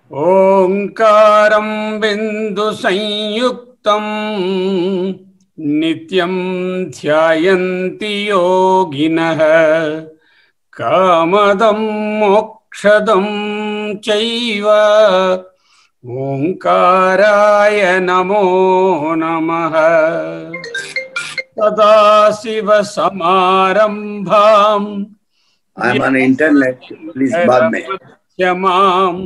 ఓంకారం బిందు సంయుక్తం నిత్యం ధ్యాయంతి యోగినః కామదం మోక్షదం చైవ ఓంకారాయ నమో నమః సదాశివసమారంభాం I'm on internet. Please bug me. యమాం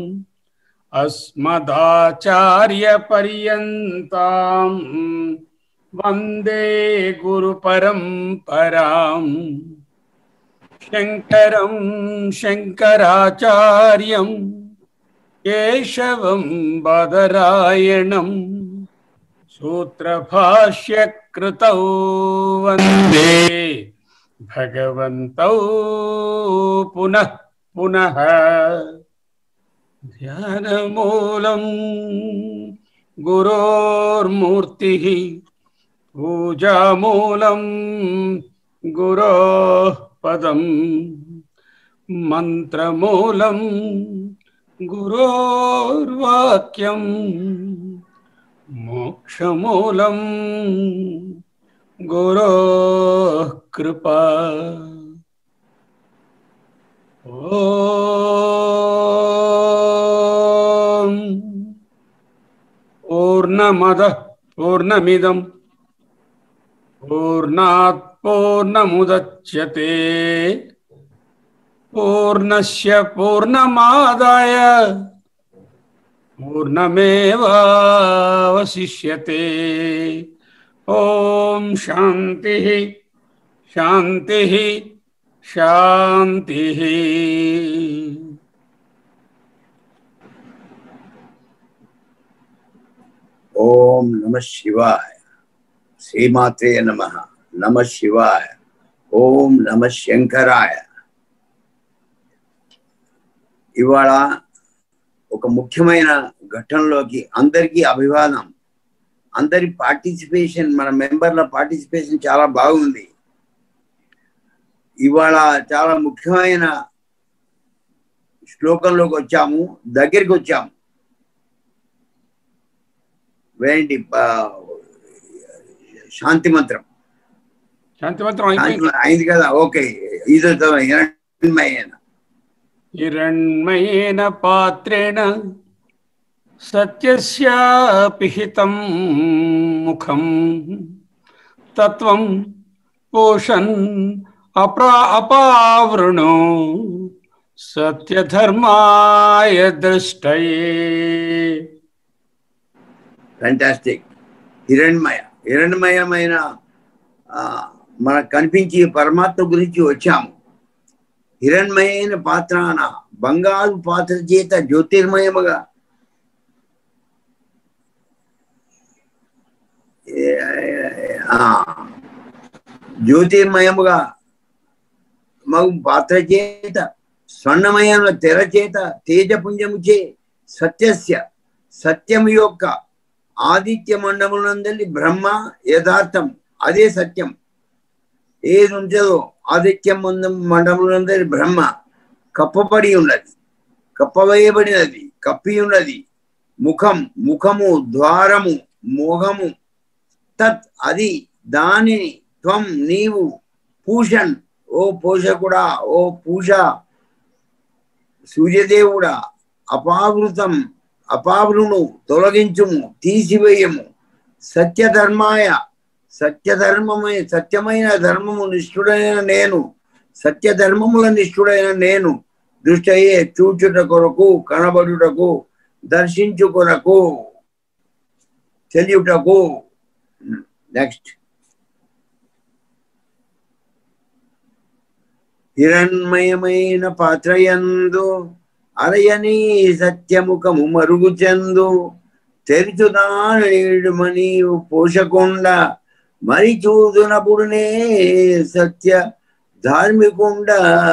అస్మదాచార్యపర్యంతాం వందే గురుపరంపరాం శంకరం శంకరాచార్యం కేశవం బదరాయణం సూత్రభాష్యకృతౌ వందే భగవంతౌ పునః పునః ధ్యానమూలం గురోర్మూర్తి పూజామూలం గురో పదం మంత్రమూలం గురోర్వాక్యం మోక్షమూలం గురో కృపా ఓం పూర్ణమద పూర్ణమిదం పూర్ణాత్ పూర్ణముదచ్యతే పూర్ణస్య పూర్ణమాదాయ పూర్ణమేవావశిష్యతే ఓం శాంతి శాంతి శాంతి ఓం నమ శివాయ శ్రీమాత్రే నమ నమ శివాయ ఓం నమ శంకరాయ ఇవాళ ఒక ముఖ్యమైన ఘట్టంలోకి అందరికీ అభివాదం అందరి పార్టిసిపేషన్ మన మెంబర్ల పార్టిసిపేషన్ చాలా బాగుంది ఇవాళ చాలా ముఖ్యమైన శ్లోకంలోకి వచ్చాము దగ్గరికి వచ్చాము వేంటి శాంతి మంత్రం శాంతి మంత్రం అయిపోయింది అయింది కదా ఓకే ఇది హిరణ్మయేన హిరణ్మయేన పాత్రేణ సత్యస్య పిహితం ముఖం తత్వం పోషన్ అప్రా అపావృణో సత్యధర్మాయ దృష్టయే ఫ్యాంటాస్టిక్ హిరణ్మయ హిరణ్మయమైన ఆ, మనకు కనిపించే పరమాత్మ గురించి వచ్చాము హిరణ్మయైన పాత్రాన బంగారు పాత్ర చేత జ్యోతిర్మయముగా ఏ- ఆ, జ్యోతిర్మయముగా మగు పాత్ర చేత స్వర్ణమయముల తెర చేత తేజపుంజము చే సత్యస్య సత్యము యొక్క ఆదిత్య మండములందరి బ్రహ్మ యథార్థం అదే సత్యం ఏది ఉంటుందో ఆదిత్య మండం మండములందరి బ్రహ్మ కప్పబడి ఉన్నది కప్పవేయబడినది కప్పి ఉన్నది ముఖం ముఖము ద్వారము మోహము తత్ అది దానిని త్వం నీవు పూషన్ ఓ పోషకుడా ఓ పూష సూర్యదేవుడా అపావృతం అపావృను తొలగించుము తీసివేయము సత్యధర్మాయ సత్యధర్మమే సత్యమైన ధర్మము నిష్ఠుడైన నేను సత్యధర్మముల నిష్ఠుడైన నేను దృష్టయే చూచుట కొరకు కనబడుటకు దర్శించు కొరకు తెలియుటకు నెక్స్ట్ హిరణ్మయమైన పాత్రయందు అరయని సత్యముఖము మరుగుచెందు తెరుచుదానీడుమని పోషకుండ మరి చూదునప్పుడునే సత్య ధార్మికుండ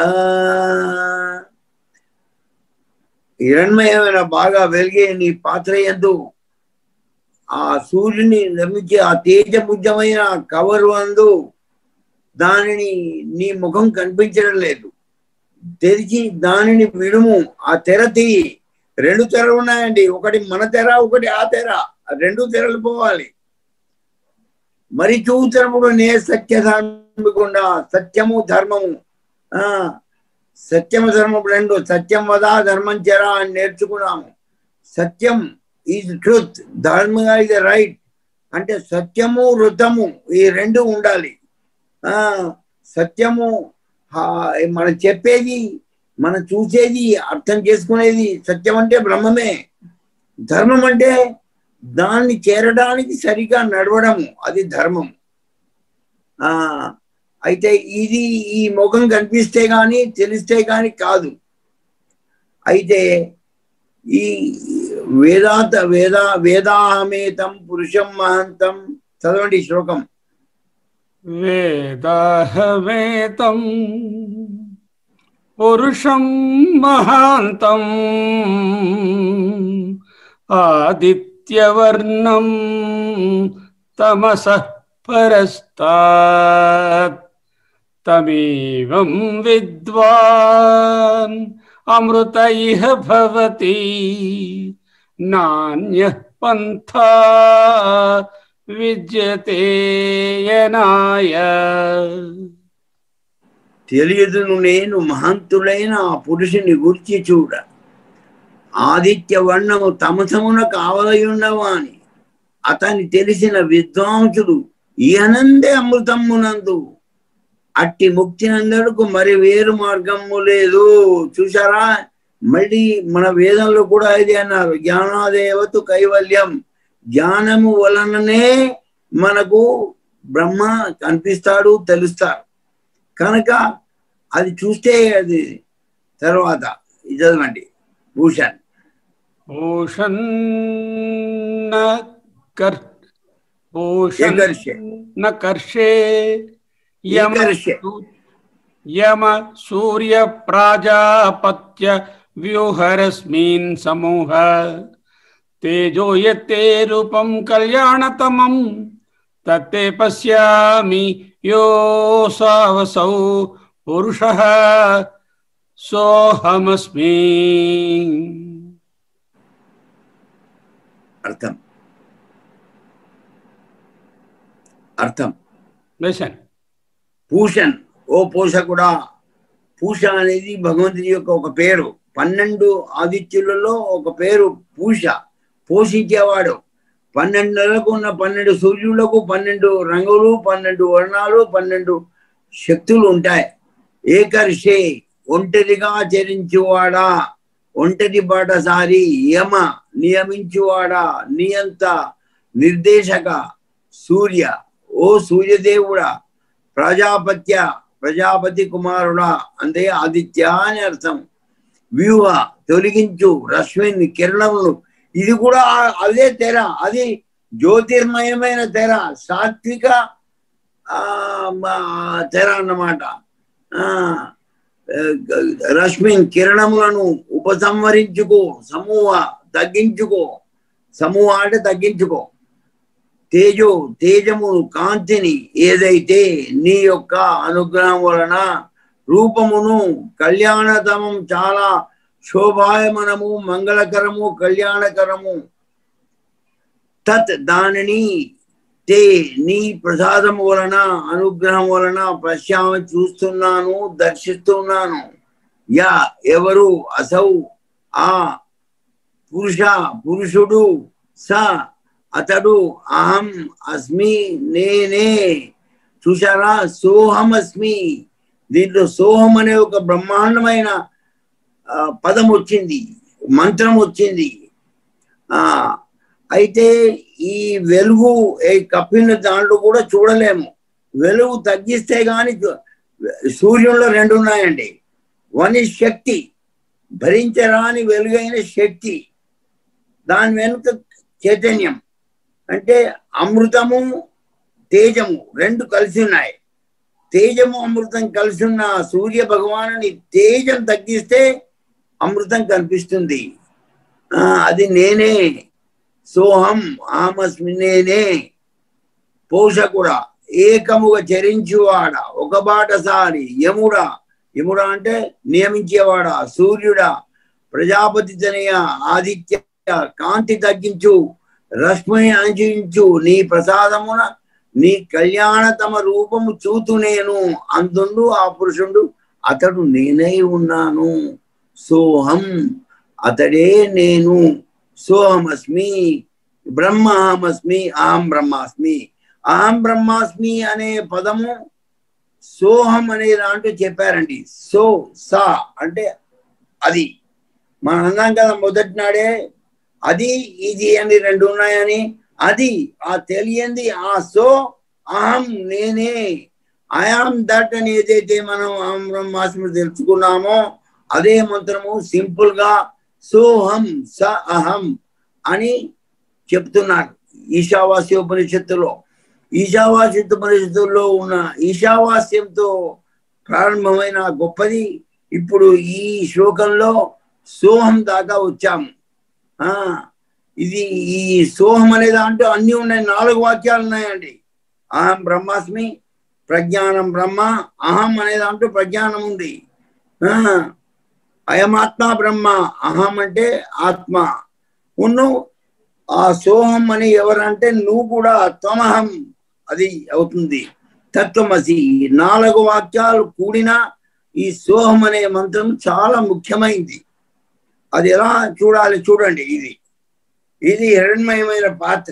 హిరణ్మయమైన బాగా వెలిగే నీ పాత్ర ఎందు ఆ సూర్యుని నమ్మించే ఆ తేజపుంజమైన కవరు అందు దానిని నీ ముఖం కనిపించడం లేదు తెరిచి దానిని విడుము ఆ తెర తీయి రెండు తెరలు ఉన్నాయండి ఒకటి మన తెర ఒకటి ఆ తెర ఆ రెండు తెరలు పోవాలి మరి చూసినప్పుడు నే సత్య ధర్మకుండా సత్యము ధర్మము ఆ సత్యము ధర్మము రెండు సత్యం వదా ధర్మం చెరా అని నేర్చుకున్నాము సత్యం ఈజ్ ట్రూత్ ధర్మంగా ఇది రైట్ అంటే సత్యము వృతము ఈ రెండు ఉండాలి ఆ సత్యము ఆ, మనం చెప్పేది మనం చూసేది అర్థం చేసుకునేది సత్యం అంటే బ్రహ్మమే ధర్మం అంటే దాన్ని చేరడానికి సరిగా నడవడము అది ధర్మం ఆ అయితే ఇది ఈ ముఖం కనిపిస్తే గాని తెలిస్తే గాని కాదు అయితే ఈ వేదాంత వేద వేదాహమేతం పురుషం మహంతం చదవండి ఈ శ్లోకం వేదాహమేతం పురుషం మహాంతం ఆదిత్యవర్ణం తమస పరస్తాత్ తమేవం విద్వాన్ అమృత ఇహ భవతి నాణ్య పంథా విద్యతే యనాయ తెలియదును నేను మహంతుడైన ఆ పురుషుని గుర్చి చూడ ఆదిత్య వర్ణము తమసమున కావలయున్నవాని అతని తెలిసిన విద్వాంసుడు ఈయనందే అమృతమ్మునందు అట్టి ముక్తినందడుకు మరి వేరు మార్గము లేదు చూసారా మళ్ళీ మన వేదంలో కూడా ఇది అన్నారు జ్ఞానాదేవతు కైవల్యం జ్ఞానము వలననే మనకు బ్రహ్మ కనిపిస్తాడు తెలుస్తాడు కనుక అది చూస్తే అది తర్వాత ఇది చదవండి భూషణ్ భూషన్న కర్ భూషణ ఏకర్షే. కర్షే యమ ఏకర్షే. సూ- యమ సూర్య ప్రాజాపత్య వ్యూహరస్మిన్ సమూహ తేజో యతే రూపం కళ్యాణతమం తత్తే పశ్యామి యోసావసౌ పురుష సోహమస్మి అర్థం అర్థం వేశాను పూషన్ ఓ పోషకుడా పూష అనేది భగవంతుడి యొక్క ఒక పేరు పన్నెండు ఆదిత్యులలో ఒక పేరు పూష పోషించేవాడు పన్నెండు నెలలకు ఉన్న పన్నెండు సూర్యులకు పన్నెండు రంగులు పన్నెండు వర్ణాలు పన్నెండు శక్తులు ఉంటాయి ఏకర్షే ఒంటరిగా చరించువాడా ఒంటరి బాటసారి యమ నియమించువాడా నియంత నిర్దేశక సూర్య ఓ సూర్యదేవుడా ప్రజాపత్య ప్రజాపతి కుమారుడా అంతే ఆదిత్య అని అర్థం వ్యూహ తొలగించు రశ్మిన్ కిరణములు ఇది కూడా ఆ- అదే తెర అది జ్యోతిర్మయమైన తెర సాత్విక ఆ, మా- తెర అన్నమాట ఆ రశ్మిన్ కిరణములను ఉపసంహరించుకో సమూహ తగ్గించుకో సమూహ అంటే తగ్గించుకో తేజో తేజము కాంతిని ఏదైతే నీ యొక్క అనుగ్రహం వలన రూపమును కళ్యాణతమం చాలా శోభాయమనము మంగళకరము కళ్యాణకరము తత్ దానిని తే నీ ప్రసాదము వలన అనుగ్రహం వలన పశ్చామ చూస్తున్నాను దర్శిస్తున్నాను యా ఎవరు అసౌ ఆ పురుష పురుషుడు స అతడు అహం అస్మి నేనే చూశారా సోహం అస్మి దీంట్లో సోహం అనే ఒక బ్రహ్మాండమైన ఆ, పదం వచ్చింది మంత్రం వచ్చింది ఆ అయితే ఈ వెలుగు ఈ కప్పిన దాంట్లో కూడా చూడలేము వెలుగు తగ్గిస్తే గాని చూ- సూర్యుల్లో రెండు ఉన్నాయండి వన్ ఇస్ శక్తి భరించరాని వెలుగైన శక్తి దాని వెనుక చైతన్యం అంటే అమృతము తేజము రెండు కలిసి ఉన్నాయి తేజము అమృతం కలిసి ఉన్న సూర్య భగవానుని తేజం తగ్గిస్తే అమృతం కనిపిస్తుంది ఆ, అది నేనే సోహం ఆమస్మి నేనే పోషకుడా ఏకముగా చరించువాడ ఒక బాటసారి యముడా యముడా అంటే నియమించేవాడా సూర్యుడా ప్రజాపతి తనయ ఆదిత్య కాంతి తగ్గించు రశ్మిని అందించు నీ ప్రసాదమున నీ కళ్యాణతమ రూపము చూతు నేను అందుండు ఆ పురుషుడు అతడు నేనై ఉన్నాను సోహం అతడే నేను సోహమస్మి బ్రహ్మాహమస్మి ఆం బ్రహ్మాస్మి ఆం బ్రహ్మాస్మి అనే పదము సోహం అనే దాంట్లో చెప్పారండి సో సా అంటే అది మనం అన్నాం కదా మొదటి నాడే అది ఇది అని రెండు ఉన్నాయని అది ఆ తెలియంది ఆ సో అహం నేనే ఐఆమ్ దట్ అని ఏదైతే మనం అహం బ్రహ్మాస్మి తెలుసుకున్నామో అదే మంత్రము సింపుల్ గా సోహం స అహం అని చెప్తున్నారు ఈశావాస్యోపనిషత్తులో ఈశావాస్యోపనిషత్తుల్లో ఉన్న ఈశావాస్యంతో ప్రారంభమైన గొప్పది ఇప్పుడు ఈ శ్లోకంలో సోహం దాకా వచ్చాము ఆ ఇది ఈ సోహం అనే దాంట్లో అన్ని ఉన్నాయి నాలుగు వాక్యాలు ఉన్నాయండి అహం బ్రహ్మాస్మి ప్రజ్ఞానం బ్రహ్మ అహం అనే దాంట్లో ప్రజ్ఞానం ఉంది ఆ అయమాత్మ బ్రహ్మ అహం అంటే ఆత్మ ఉన్ను ఆ సోహం అని ఎవరంటే నువ్వు కూడా త్వమహం అది అవుతుంది తత్వమసి ఈ నాలుగు వాక్యాలు కూడిన ఈ సోహం అనే మంత్రం చాలా ముఖ్యమైంది అది ఎలా చూడాలి చూడండి ఇది ఇది హిరణ్మయమైన పాత్ర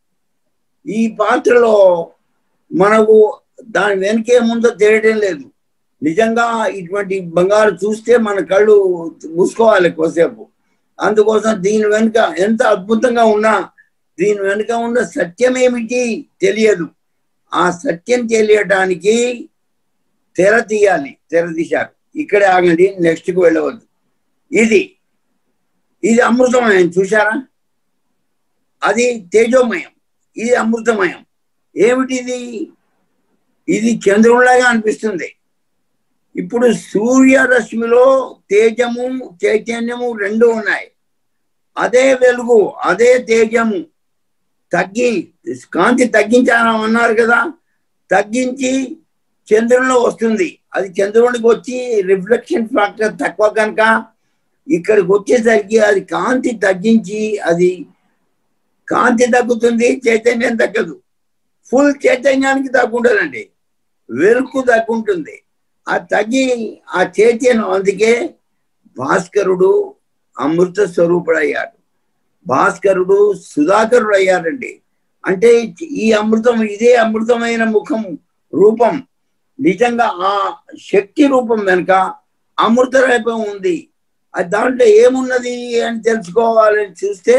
ఈ పాత్రలో మనకు దాని వెనకే ముందో తెలియటం లేదు నిజంగా ఇటువంటి బంగారు చూస్తే మన కళ్ళు మూసుకోవాలి కోసేపు అందుకోసం దీని వెనుక ఎంత అద్భుతంగా ఉన్నా దీని వెనుక ఉన్న సత్యం ఏమిటి తెలియదు ఆ సత్యం తెలియటానికి తెర తీయాలి తెర తీశారు ఇక్కడే ఆగండి నెక్స్ట్కి వెళ్ళవద్దు ఇది ఇది అమృతమయం చూశారా అది తేజోమయం ఇది అమృతమయం ఏమిటిది ఇది చంద్రుడిలాగా అనిపిస్తుంది ఇప్పుడు సూర్యరశ్మిలో తేజము చైతన్యము రెండు ఉన్నాయి అదే వెలుగు అదే తేజము తగ్గి కాంతి తగ్గించామన్నారు కదా తగ్గించి చంద్రునిలో వస్తుంది అది చంద్రునికి వచ్చి రిఫ్లెక్షన్ ఫ్యాక్టర్ తక్కువ కనుక ఇక్కడికి వచ్చేసరికి అది కాంతి తగ్గించి అది కాంతి తగ్గుతుంది చైతన్యం తగ్గదు ఫుల్ చైతన్యానికి తగ్గుంటుందండి వెలుగు తగ్గుంటుంది ఆ తగ్గి ఆ చైతన్యం అందుకే భాస్కరుడు అమృత స్వరూపుడు అయ్యాడు భాస్కరుడు సుధాకరుడు అయ్యాడండి అంటే ఈ అమృతం ఇదే అమృతమైన ముఖం రూపం నిజంగా ఆ శక్తి రూపం వెనుక అమృత రూపం ఉంది అది దాంట్లో ఏమున్నది అని తెలుసుకోవాలని చూస్తే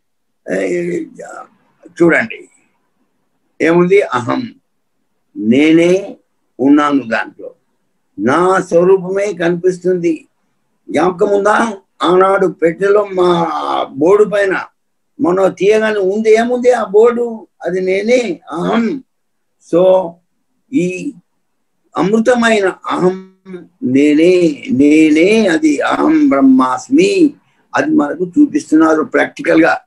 చూడండి ఏముంది అహం నేనే ఉన్నాను దాంట్లో నా స్వరూపమే కనిపిస్తుంది జ్ఞాపకం ఉందా ఆనాడు పెట్టెలో మా బోర్డు పైన మనం తీయగానే ఉంది ఏముంది ఆ బోర్డు అది నేనే అహం సో ఈ అమృతమైన అహం నేనే నేనే అది అహం బ్రహ్మాస్మి అది మనకు చూపిస్తున్నారు ప్రాక్టికల్ గా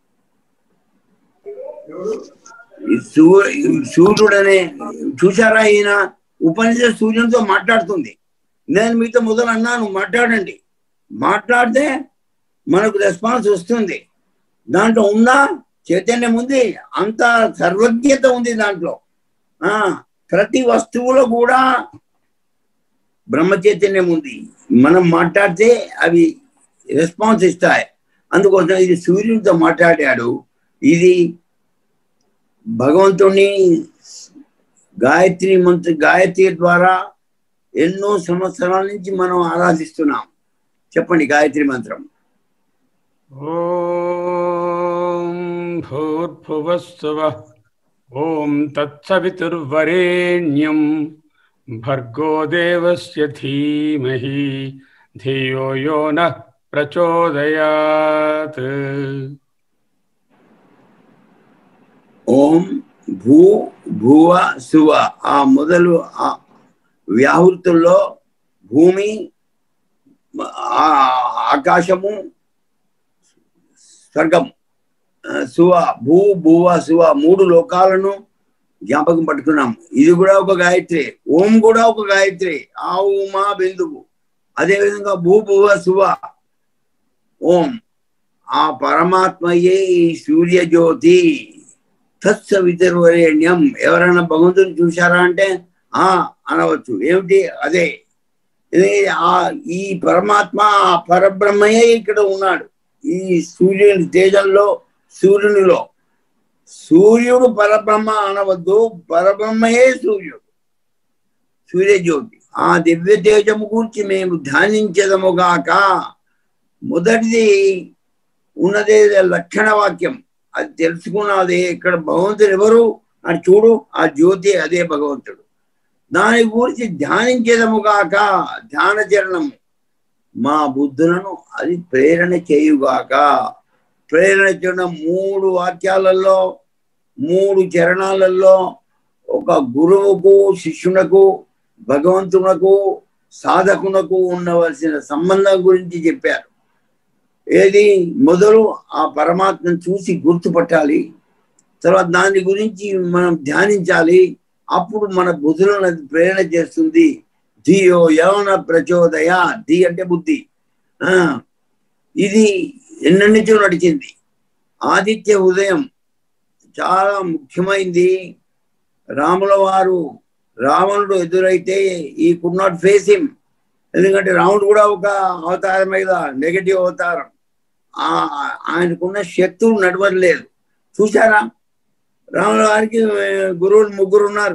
సూర్యుడనే చూసారా ఈయన ఉపనిష సూర్యునితో మాట్లాడుతుంది నేను మీతో మొదలు అన్నాను మాట్లాడండి మాట్లాడితే మనకు రెస్పాన్స్ వస్తుంది దాంట్లో ఉందా చైతన్యం ఉంది అంత సర్వజ్ఞత ఉంది దాంట్లో ఆ ప్రతి వస్తువులో కూడా బ్రహ్మ చైతన్యం ఉంది మనం మాట్లాడితే అవి రెస్పాన్స్ ఇస్తాయి అందుకోసం ఇది సూర్యునితో మాట్లాడాడు ఇది భగవంతుని గాయత్రి మంత్రి గాయత్రి ద్వారా ఎన్నో సంవత్సరాల నుంచి మనం ఆరాధిస్తున్నాం చెప్పండి గాయత్రి మంత్రం ఓం భూర్భువస్సువ ఓం తత్సవితుర్వరేణ్యం భర్గో దేవస్య ధీమహి ధియో యో నః ప్రచోదయాత్ ఓం భూ భువ శువ ఆ మొదలు ఆ వ్యాహృతుల్లో భూమి ఆ ఆకాశము స్వర్గం శువ భూ భువ శువ మూడు లోకాలను జ్ఞాపకం పట్టుకున్నాం ఇది కూడా ఒక గాయత్రి ఓం కూడా ఒక గాయత్రి ఆ ఉమా బిందువు అదేవిధంగా భూ భువ శువ ఓం ఆ పరమాత్మయే ఈ సూర్యజ్యోతి తత్సవితుర్వరేణ్యం ఎవరైనా భగవంతుని చూశారా అంటే ఆ అనవచ్చు ఏమిటి అదే ఇది ఆ ఈ పరమాత్మ ఆ పరబ్రహ్మయే ఇక్కడ ఉన్నాడు ఈ సూర్యుని తేజంలో సూర్యునిలో సూర్యుడు పరబ్రహ్మ అనవద్దు పరబ్రహ్మయే సూర్యుడు సూర్యజ్యోతి ఆ దివ్య తేజము గురించి మేము ధ్యానించదముగాక మొదటిది ఉన్నదే లక్షణ వాక్యం అది తెలుసుకున్నది ఇక్కడ భగవంతుడు ఎవరు అని చూడు ఆ జ్యోతి అదే భగవంతుడు దాని గురించి ధ్యానించేదముగాక ధ్యాన చరణము మా బుద్ధులను అది ప్రేరణ చేయుగాక ప్రేరణ చేయడం మూడు వాక్యాలలో మూడు చరణాలలో ఒక గురువుకు శిష్యునకు భగవంతునకు సాధకునకు ఉండవలసిన సంబంధం గురించి చెప్పారు ఏది మొదలు ఆ పరమాత్మను చూసి గుర్తుపట్టాలి తర్వాత దాని గురించి మనం ధ్యానించాలి అప్పుడు మన బుద్ధులను అది ప్రేరణ చేస్తుంది ధియో యవన ప్రచోదయ ధి అంటే బుద్ధి ఆ ఇది ఎన్నెన్ని నుంచో నడిచింది ఆదిత్య ఉదయం చాలా ముఖ్యమైంది రాముల వారు రావణుడు ఎదురైతే ఈ కుడ్ నాట్ ఫేస్ హిమ్ ఎందుకంటే రాముడు కూడా ఒక అవతారం మీద నెగటివ్ అవతారం ఆ ఆయనకున్న శక్తులు నడవలేదు చూసారా రాముల వారికి గురువులు ముగ్గురు ఉన్నారు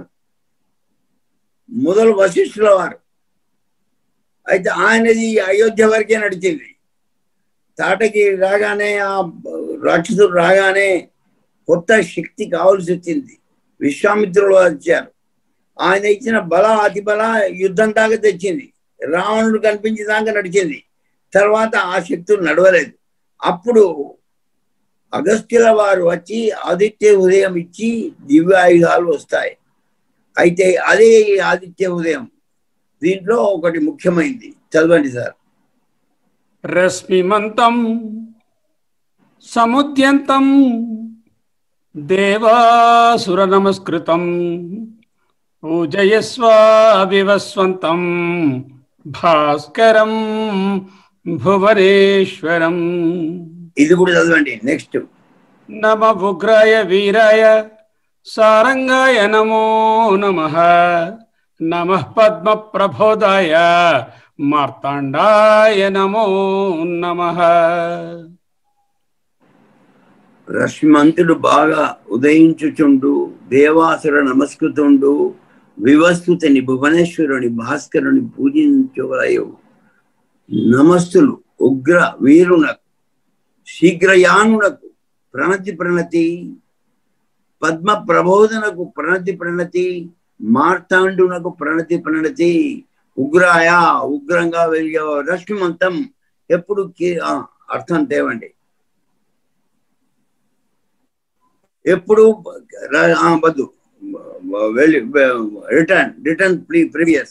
మొదలు వశిష్ఠుల వారు అయితే ఆయనది అయోధ్య వరకే నడిచింది తాటకి రాగానే ఆ రాక్షసుడు రాగానే కొత్త శక్తి కావాల్సి వచ్చింది విశ్వామిత్రులు వచ్చారు ఆయన ఇచ్చిన బల అతి బల యుద్ధం దాకా తెచ్చింది రావణుడు కనిపించేదాకా నడిచింది తర్వాత ఆ శక్తులు నడవలేదు అప్పుడు అగస్త్యుల వారు వచ్చి ఆదిత్య ఉదయం ఇచ్చి దివ్యాయుధాలు వస్తాయి అయితే అదే ఆదిత్య ఉదయం దీంట్లో ఒకటి ముఖ్యమైనది చదవండి సార్ రశ్మిమంతం సముద్యంతం దేవాసుర నమస్కృతం పూజయస్వావివస్వంతం భాస్కరం భువనేశ్వరం ఇది కూడా చదవండి నెక్స్ట్ నమ ఉగ్రాయ వీరాయ సారంగాయ నమో నమ నమ పద్మ ప్రబోధాయ మార్తాండాయ నమో నమ రశ్మంతుడు బాగా ఉదయించుచుండు దేవాసుర నమస్కృతుండు వివస్తుతిని భువనేశ్వరుని భాస్కరుని పూజించవలయు నమస్తులు ఉగ్ర వీరునకు శీఘ్రయానునకు ప్రణతి ప్రణతి పద్మ ప్రబోధనకు ప్రణతి ప్రణతి మార్తాండునకు ప్రణతి ప్రణతి ఉగ్రాయ ఉగ్రంగా వెలిగే రశ్మిమంతం ఎప్పుడు కి- ఆ, అర్థం తేవండి ఎప్పుడు ర- ఆ, వద్దు వెళ్ళి రిటర్న్ రిటర్న్ ప్రీవియస్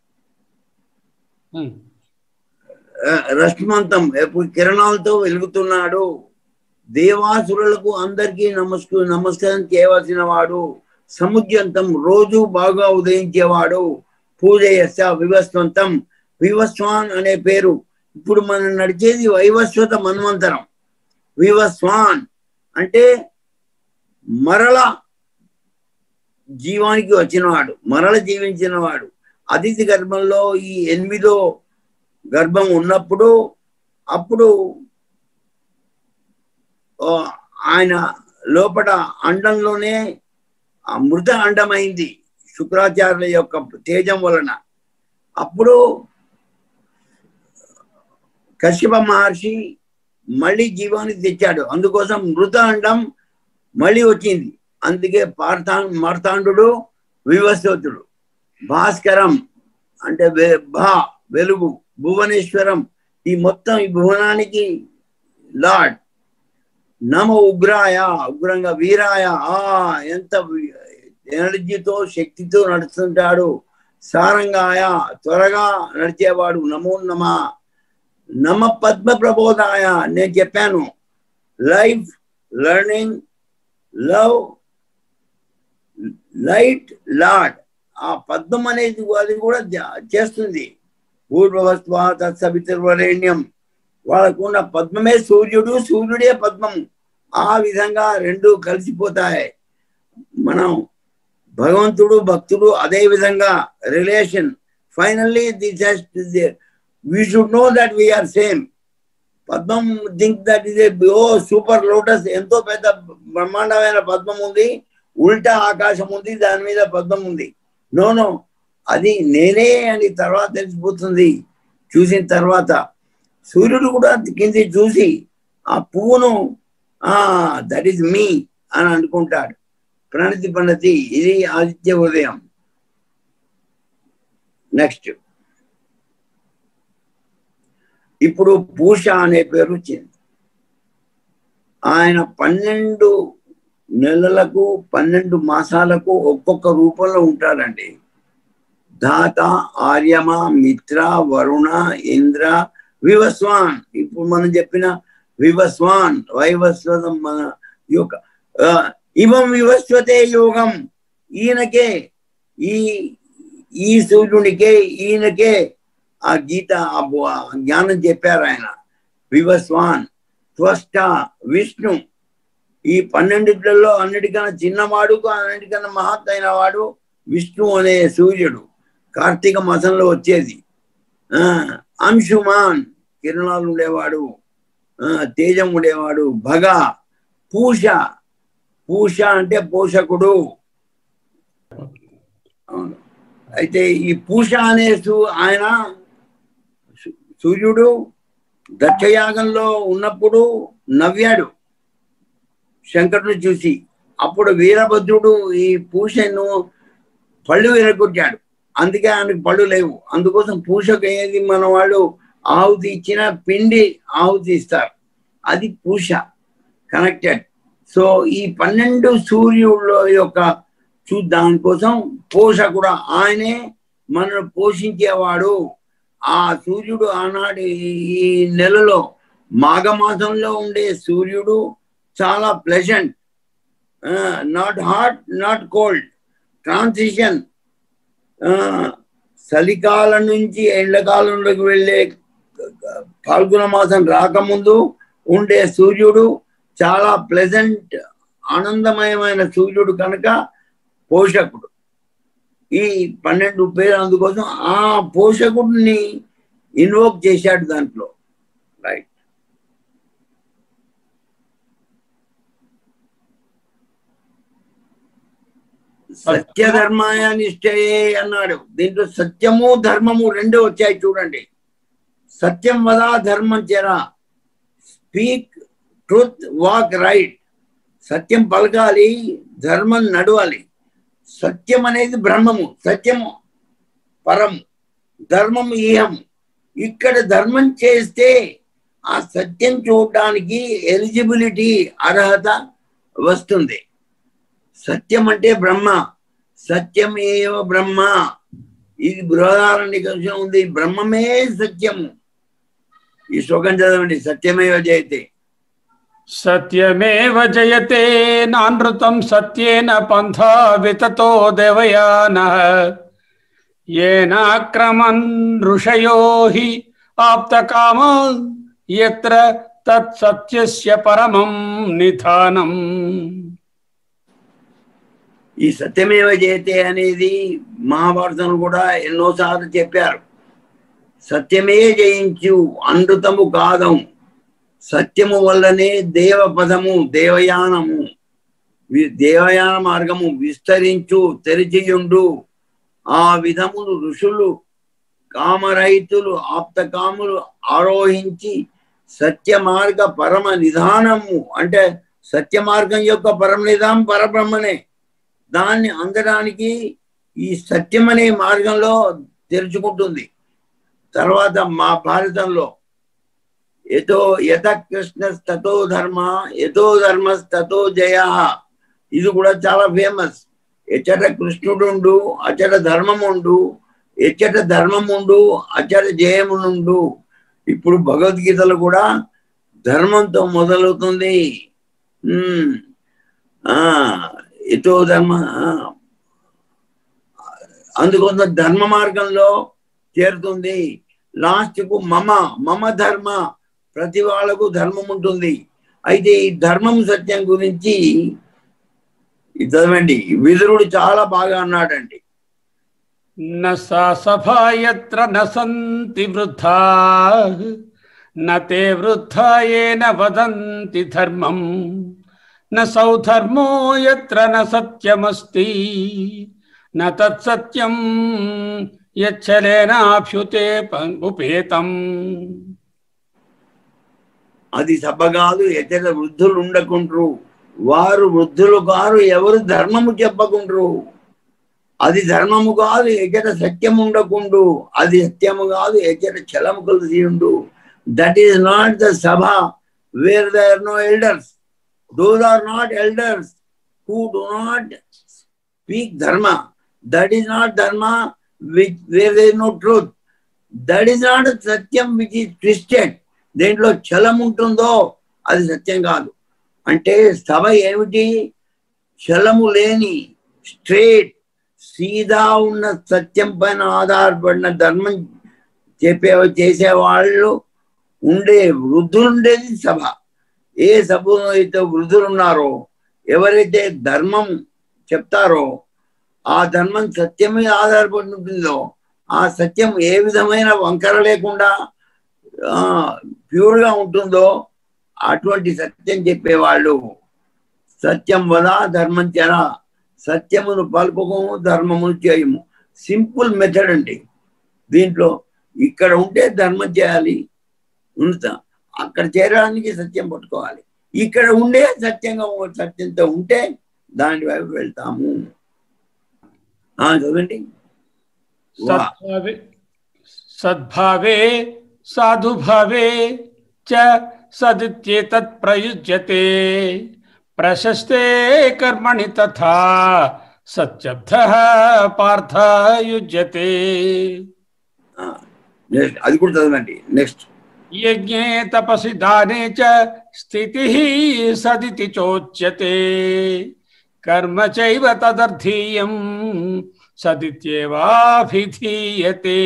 రశ్మంతం ఎప్పుడు కిరణాలతో వెలుగుతున్నాడు దేవాసురులకు అందరికీ నమస్కు నమస్కారం చేయవలసిన వాడు సముద్యంతం రోజు బాగా ఉదయించేవాడు పూజ చేస్తా వివస్వంతం వివస్వాన్ అనే పేరు ఇప్పుడు మనం నడిచేది వైవస్వత మన్వంతరం వివస్వాన్ అంటే మరల జీవానికి వచ్చినవాడు మరల జీవించినవాడు అతిథి గర్భంలో ఈ ఎనిమిదో గర్భం ఉన్నప్పుడు అప్పుడు ఓ, ఆయన లోపల అండంలోనే ఆ మృత అండమైంది శుక్రాచార్యుల యొక్క తేజం వలన అప్పుడు కశ్యప మహర్షి మళ్ళీ జీవానికి తెచ్చాడు అందుకోసం మృత అండం మళ్ళీ వచ్చింది అందుకే పార్థా మార్తాండు వివస్వతుడు భాస్కరం అంటే వె- భా వెలుగు భువనేశ్వరం ఈ మొత్తం ఈ భువనానికి లార్డ్ నమ ఉగ్రాయ ఉగ్రంగా వీరాయ ఆ ఎంత వి- ఎనర్జీతో శక్తితో నడుస్తుంటాడు సారంగాయ త్వరగా నడిచేవాడు నమో నమ నమ పద్మ ప్రబోధాయ నేను చెప్పాను life learning love light lord ఆ పద్మం అనేది అది కూడా ధ్యా- చేస్తుంది పూర్వవస్వ తత్సవితుర్వరేణ్యం వాళ్ళకున్న పద్మమే సూర్యుడు సూర్యుడే పద్మము ఆ విధంగా రెండు కలిసిపోతాయి మనం భగవంతుడు భక్తుడు అదే విధంగా relation finally this we should know that we are same పద్మం థింక్ దట్ ఇస్ ఏ ఓ సూపర్ లోటస్ ఎంతో పెద్ద బ్రహ్మాండమైన పద్మం ఉంది ఉల్టా ఆకాశం ఉంది దాని మీద పద్మం ఉంది నో నో అది నేనే అని తర్వాత తెలిసిపోతుంది చూసిన తర్వాత సూర్యుడు కూడా కింది చూసి ఆ పువ్వును ఆ దట్ ఈస్ మీ అని అనుకుంటాడు ప్రణతి ప్రణతి ఇది ఆదిత్య ఉదయం నెక్స్ట్ ఇప్పుడు పూష అనే పేరు వచ్చింది ఆయన పన్నెండు నెలలకు పన్నెండు మాసాలకు ఒక్కొక్క రూపంలో ఉంటాడండి ధాత ఆర్యమ మిత్ర వరుణ ఇంద్ర వివస్వాన్ ఇప్పుడు మనం చెప్పిన వివస్వాన్ వైవస్వతం మన యొక్క ఆ, ఇవం వివస్వతే యోగం ఈయనకే ఈ ఈ సూర్యునికే ఈయనకే ఆ గీత ఆ బు- ఆ జ్ఞానం చెప్పారు ఆయన వివస్వాన్ త్వష్ట విష్ణు ఈ పన్నెండిట్లలో అన్నిటికన్నా చిన్నవాడు అన్నిటికన్నా మహత్ అయిన వాడు విష్ణు అనే సూర్యుడు కార్తీక మాసంలో వచ్చేది ఆ అంశుమాన్ కిరణాలు ఉండేవాడు ఆ, తేజం ఉండేవాడు భగ పూష పూష అంటే పోషకుడు అవును అయితే ఈ పూష అనే సూ- ఆయన సూ- సూర్యుడు దక్షయాగంలో ఉన్నప్పుడు నవ్వాడు శంకరుని చూసి అప్పుడు వీరభద్రుడు ఈ పూషను పళ్ళు విరగొట్టాడు అందుకే ఆయనకు పళ్ళు లేవు అందుకోసం పూషకు ఏది మన వాళ్ళు ఆహుతి ఇచ్చిన పిండి ఆహుతి ఇస్తారు అది పూష కనెక్టెడ్ సో ఈ పన్నెండు సూర్యుల యొక్క చూ దానికోసం పోషకుడు ఆయనే మనను పోషించేవాడు ఆ సూర్యుడు ఆనాడు ఈ- ఈ నెలలో మాఘమాసంలో ఉండే సూర్యుడు చాలా pleasant not hot not cold transition చలికాలం నుంచి ఎండాకాలంలోకి వెళ్ళే పాల్గొన మాసం రాకముందు ఉండే సూర్యుడు చాలా ప్లెజెంట్ ఆనందమయమైన సూర్యుడు కనుక పోషకుడు ఈ పన్నెండు పేరు అందుకోసం ఆ పోషకుడిని ఇన్వోక్ చేశాడు దాంట్లో రైట్ సత్యధర్మాయ నిశ్చయే అన్నాడు దీంట్లో సత్యము ధర్మము రెండు వచ్చాయి చూడండి సత్యం వదా ధర్మం చెరా స్పీక్ ట్రూత్ వాక్ రైట్ సత్యం పలకాలి ధర్మం నడవాలి సత్యం అనేది బ్రహ్మము సత్యము పరము ధర్మం ఈహము ఇక్కడ ధర్మం చేస్తే ఆ సత్యం చూడడానికి ఎలిజిబిలిటీ అర్హత వస్తుంది సత్యం అంటే బ్రహ్మ సత్యం ఏవ బ్రహ్మ ఇది బృహదారణ్య ఉంది బ్రహ్మమే సత్యము ఈ శ్లోకం చదవండి సత్యమేవ జయతే సత్యమేవ జయతే నానృతం సత్యేన పంథా వితతో దేవయాన ఏనాక్రమన్ ఋషయో హి ఆప్తకామ యత్ర తత్ సత్యస్య పరమం నిధానం ఈ సత్యమేవ జయతే అనేది మహాభారతంలో కూడా ఎన్నోసార్లు చెప్పారు సత్యమే జయించు అనృతము కాదం సత్యము వల్లనే దేవపదము దేవయానము వి- దేవయాన మార్గము విస్తరించు తెరిచియుండు ఆ విధములు ఋషులు కామరహితులు ఆప్తకాములు ఆరోహించి సత్య మార్గ పరమ నిధానము అంటే సత్య మార్గం యొక్క పరమ నిధానం పరబ్రహ్మనే దాన్ని అందడానికి ఈ సత్యం అనే మార్గంలో తెరుచుకుంటుంది తర్వాత మా భారతంలో ఎతో యత కృష్ణ తతో ధర్మ ఎతో ధర్మ తతో జయ ఇది కూడా చాలా ఫేమస్ ఎచ్చట కృష్ణుడుండు అచట ధర్మముండు ఎచ్చట ధర్మముండు అచట జయమునుండు ఇప్పుడు భగవద్గీతలో కూడా ధర్మంతో మొదలవుతుంది ఉమ్, ఆ ఎతో ధర్మ ఆ, అందుకోసం ధర్మ మార్గంలో చేరుతుంది లాస్ట్ కు మమ మమ ధర్మ ప్రతి వాళ్ళకు ధర్మం ఉంటుంది అయితే ఈ ధర్మం సత్యం గురించి ఇది చదవండి విదురుడు చాలా బాగా అన్నాడండి न सा सभा यत्र न सन्ति वृद्धा न ते वृद्धा येन वदन्ति धर्मम् न सौधर्मो यत्र न सत्यमस्ति न तत्सत्यम् यच्छलेनाभ्युते उपेतम् అది సభ కాదు ఎచ్చట వృద్ధులు ఉండకుండ్రు వారు వృద్ధులు కారు ఎవరు ధర్మము చెప్పకుండ్రు అది ధర్మము కాదు ఎచ్చట సత్యము ఉండకుండు అది సత్యము కాదు ఎచ్చట చలము కలిసి ఉండు దట్ ఈస్ నాట్ ద సభ where there no elders those are not elders who do not speak dharma that is not dharma which where there no truth that is not satyam which is twisted దేంట్లో చలం ఉంటుందో అది సత్యం కాదు అంటే సభ ఏమిటి చలము లేని స్ట్రేట్ సీదా ఉన్న సత్యం పైన ఆధారపడిన ధర్మం చెప్పే చేసే వాళ్ళు ఉండే వృద్ధులు ఉండేది సభ ఏ సభలో అయితే వృద్ధులు ఉన్నారో ఎవరైతే ధర్మం చెప్తారో ఆ ధర్మం సత్యం మీద ఆధారపడి ఉంటుందో ఆ సత్యం ఏ విధమైన వంకర లేకుండా ప్యూర్ గా ఉంటుందో అటువంటి సత్యం చెప్పేవాళ్ళు సత్యం వద ధర్మం చెర సత్యమును పలుపకము ధర్మమును చేయము సింపుల్ మెథడ్ అండి దీంట్లో ఇక్కడ ఉంటే ధర్మం చేయాలి ఉంచుతా అక్కడ చేరడానికి సత్యం పట్టుకోవాలి ఇక్కడ ఉండే సత్యంగా సత్యంతో ఉంటే దాని వైపు వెళ్తాము చదవండి సద్భావే సద్భావే సాధుభావే చ సదిత్యేతత్ ప్రయుజ్యతే ప్రశస్తే కర్మణి తథా సత్యబ్ధ పార్థ యుజ్యతే అది కూడా చదవండి నెక్స్ట్ యజ్ఞే తపసి దానే చ స్థితి సదితి చోచ్యతే కర్మ చైవ తదర్థీయం సదిత్యేవాభిధీయతే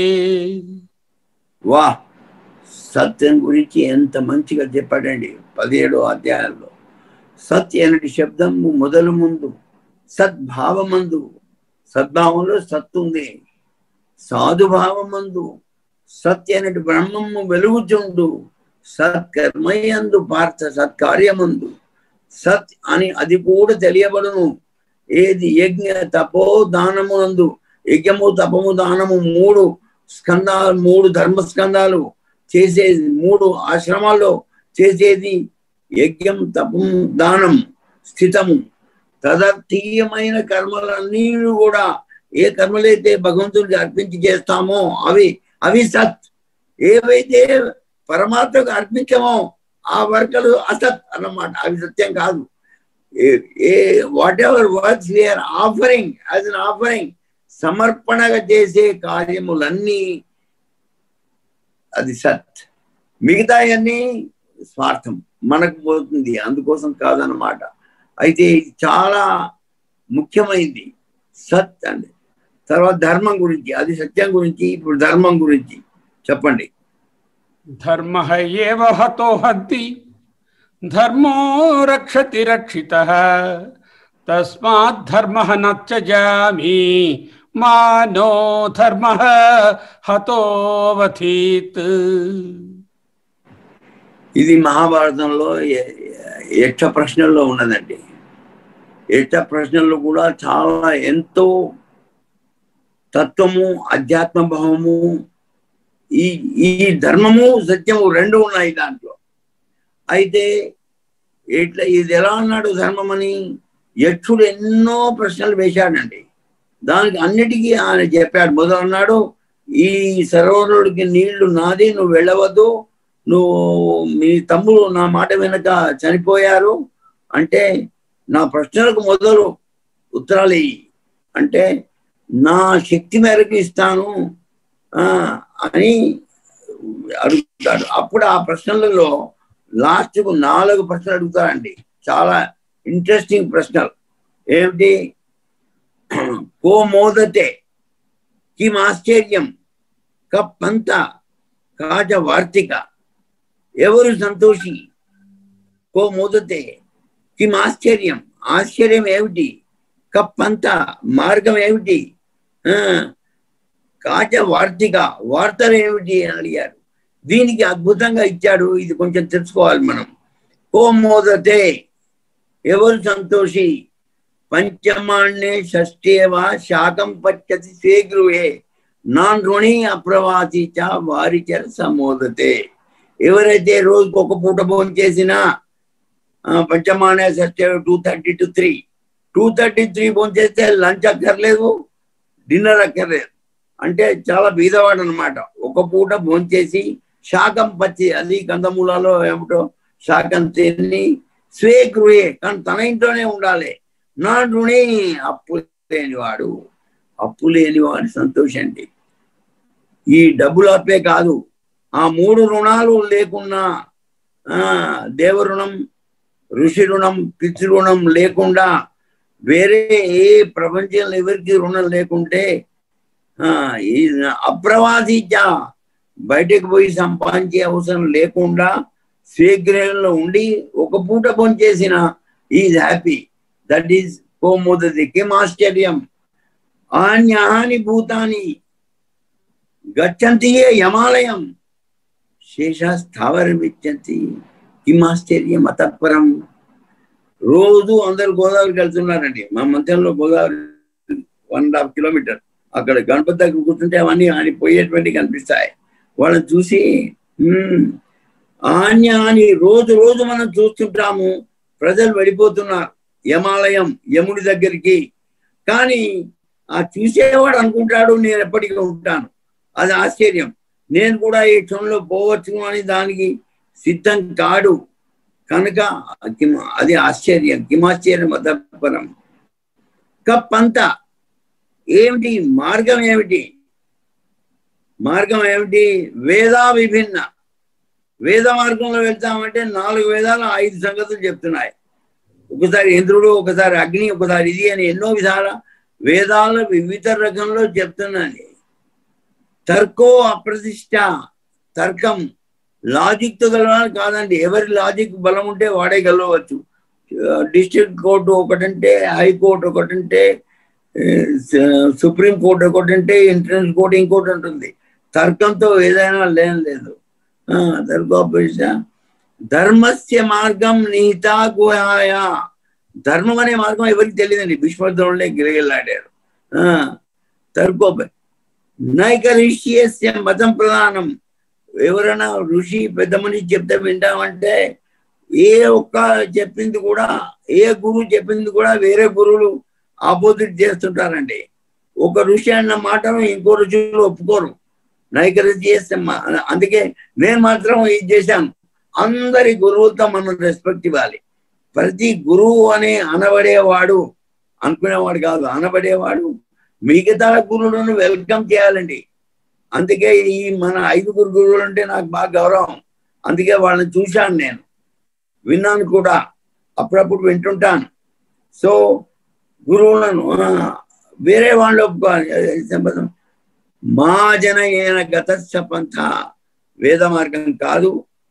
వా సత్యం గురించి ఎంత మంచిగా చెప్పాడండి పదిహేడో అధ్యాయంలో సత్ అనటి శబ్దం మొదలు ముందు సద్భావమందు సద్భావంలో సత్ ఉంది సాధుభావమందు సత్య అనటి బ్రహ్మము వెలుగుచుండు సత్కర్మయందు పార్థ సత్కార్యమందు సత్ అని అది కూడా తెలియబడును ఏది యజ్ఞ తపో దానమునందు యజ్ఞము తపము దానము మూడు స్కందాలు మూడు ధర్మ స్కందాలు చేసేది మూడు ఆశ్రమాల్లో చేసేది యజ్ఞం తపం దానం స్థితము తదర్థీయమైన కర్మలన్నీ కూడా ఏ కర్మలైతే భగవంతుడికి అర్పించి చేస్తామో అవి అవి సత్ ఏవైతే పరమాత్మకు అర్పించమో ఆ వర్కలు అసత్ అన్నమాట అవి సత్యం కాదు a whatever works we are offering as an offering సమర్పణగా చేసే కార్యములన్నీ అది సత్ మిగతా అన్నీ స్వార్థం మనకు పోతుంది అందుకోసం కాదనమాట అయితే చాలా ముఖ్యమైనది సత్ అండి తర్వాత ధర్మం గురించి అది సత్యం గురించి ఇప్పుడు ధర్మం గురించి చెప్పండి ధర్మ ఏవ హతో హంతి ధర్మో రక్షతి రక్షిత తస్మాత్ ధర్మ నత్యజామి మానో ధర్మ హతోవథీత్ ఇది మహాభారతంలో యక్ష ప్రశ్నల్లో ఉన్నదండి యక్ష ప్రశ్నల్లో కూడా చాలా ఎంతో తత్వము అధ్యాత్మ భావము ఈ ఈ ధర్మము సత్యము రెండు ఉన్నాయి దాంట్లో అయితే ఎట్లా ఇది ఎలా అన్నాడు ధర్మం అని యక్షుడు ఎన్నో ప్రశ్నలు వేశాడండి దానికి అన్నిటికీ ఆయన చెప్పాడు మొదలు అన్నాడు ఈ సరోవరుడికి నీళ్లు నాది నువ్వు వెళ్ళవద్దు నువ్వు మీ తమ్ముడు నా మాట వెనక చనిపోయారు అంటే నా ప్రశ్నలకు మొదలు ఉత్తరాలు అంటే నా శక్తి మేరకు ఇస్తాను అని అడుగుతాడు అప్పుడు ఆ ప్రశ్నలలో లాస్ట్కు నాలుగు ప్రశ్నలు అడుగుతాడండి చాలా ఇంట్రెస్టింగ్ ప్రశ్నలు ఏమిటి కో మోదతే కిం ఆశ్చర్యం కప్పంత కాజ వార్తిక ఎవరు సంతోషి కో మోదతే కిం ఆశ్చర్యం ఆశ్చర్యం ఏమిటి కప్పంత మార్గం ఏమిటి ఆ, కాచ వార్తిక వార్తలు ఏమిటి అని అడిగారు దీనికి అద్భుతంగా ఇచ్చాడు ఇది కొంచెం తెలుసుకోవాలి మనం కో మోదతే ఎవరు సంతోషి పంచమాన్నే షష్ఠేవ శాకం పచ్చతి శీఘ్రువే నాన్ రుణి అప్రవాసి చ వారి చర సమోదతే ఎవరైతే రోజుకు ఒక పూట భోజనం చేసినా ఆ, పంచమాన్య షష్ఠేవ two thirty to three two thirty three భోజనం చేస్తే లంచ్ అక్కర్లేదు డిన్నర్ అక్కర్లేదు అంటే చాలా బీదవాడు అనమాట ఒక పూట భోంచేసి శాకం పచ్చి అది కందమూలలో ఏమిటో శాకం తిని స్వే గృహే కానీ తన ఇంట్లోనే ఉండాలి నా రుణి అప్పు లేనివాడు అప్పు లేనివాడు సంతోషండి ఈ డబ్బులు అప్పే కాదు ఆ మూడు రుణాలు లేకున్నా ఆ దేవ రుణం ఋషి రుణం పితృ రుణం లేకుండా వేరే ఏ ప్రపంచంలో ఎవరికి రుణం లేకుంటే ఆ ఈ అప్రవాసీచ బయటకు పోయి సంపాదించే అవసరం లేకుండా స్వీగ్రహంలో ఉండి ఒక పూట చేసిన ఈజ్ హ్యాపీ దట్ ఈస్ కోమోదతి కిం ఆశ్చర్యం ఆన్యాని భూతాని గచ్చంతి ఏ యమాలయం శేష స్థావరమిచ్చంతి కిం ఆశ్చర్యం అతత్పరం రోజు అందరు గోదావరికి వెళ్తున్నారండి మా మంత్రంలో Godavari one and half kilometre అక్కడ గణపతి దగ్గర కూర్చుంటే అవన్నీ అని పోయేటువంటి కనిపిస్తాయి వాళ్ళని చూసి "హ్మ్, ఆన్య అని రోజు రోజు మనం చూస్తుంటాము ప్రజలు వెళ్ళిపోతున్నారు యమాలయం యముడి దగ్గరికి కానీ ఆ చూసేవాడు అనుకుంటాడు నేను ఎప్పటికీ ఉంటాను అది ఆశ్చర్యం నేను కూడా ఈ క్షణంలో పోవచ్చు అని దానికి సిద్ధం కాడు కనుక కిమ- అది ఆశ్చర్యం కిమాశ్చర్యం అతపరం కప్పంత ఏమిటి మార్గం ఏమిటి మార్గం ఏమిటి వేదా విభిన్న వేద మార్గంలో వెళ్తామంటే నాలుగు వేదాలు ఐదు సంగతులు చెప్తున్నాయి ఒకసారి ఇంద్రుడు ఒకసారి అగ్ని ఒకసారి ఇది అని ఎన్నో విధాల వేదాలు వివిధ రకంలో చెప్తున్నాయి తర్కో అప్రతిష్ట తర్కం లాజిక్ తో గెలవాలి కాదండి ఎవరి లాజిక్ బలం ఉంటే వాడే గెలవచ్చు డిస్ట్రిక్ట్ కోర్టు ఒకటంటే హైకోర్టు ఒకటంటే సుప్రీం కోర్టు ఒకటంటే ఎంట్రన్స్ కోర్టు ఇంకోటి ఉంటుంది తర్కంతో ఏదైనా లేని లేదు ఆ, తర్కోపరిష ధర్మస్య మార్గం నీతా గుహాయ ధర్మం అనే మార్గం ఎవరికి తెలియదండి భీష్మద్రోణులే గిరగిల్లాడారు ఆ, తర్కోప నైకరిష్యస్య మతం ప్రధానం ఎవరైనా ఋషి పెద్ద మనిషి చెప్తే వింటామంటే ఏ ఒక్క చెప్పింది కూడా ఏ గురువు చెప్పింది కూడా వేరే గురువులు ఆపోజిట్ చేస్తుంటారండి ఒక ఋషి అన్న మాటను ఇంకో ఋషులు ఒప్పుకోరు నైకరిషి చేస్తే మా- అందుకే నేను మాత్రం ఇది చేశాను అందరి గురువులతో మనం రెస్పెక్ట్ ఇవ్వాలి ప్రతి గురువు అనే అనబడేవాడు అనుకునేవాడు కాదు అనబడేవాడు మిగతా గురువులను వెల్కమ్ చేయాలండి అందుకే ఈ మన ఐదుగురు గురువులు అంటే నాకు బాగా గౌరవం అందుకే వాళ్ళని చూశాను నేను విన్నాను కూడా అప్పుడప్పుడు వింటుంటాను సో గురువులను ఆ, వేరే వాళ్ళు ఒప్పుకోవాలి అది సంబంధం మా జన ఏన గతస్థ పంథ వేద మార్గం కాదు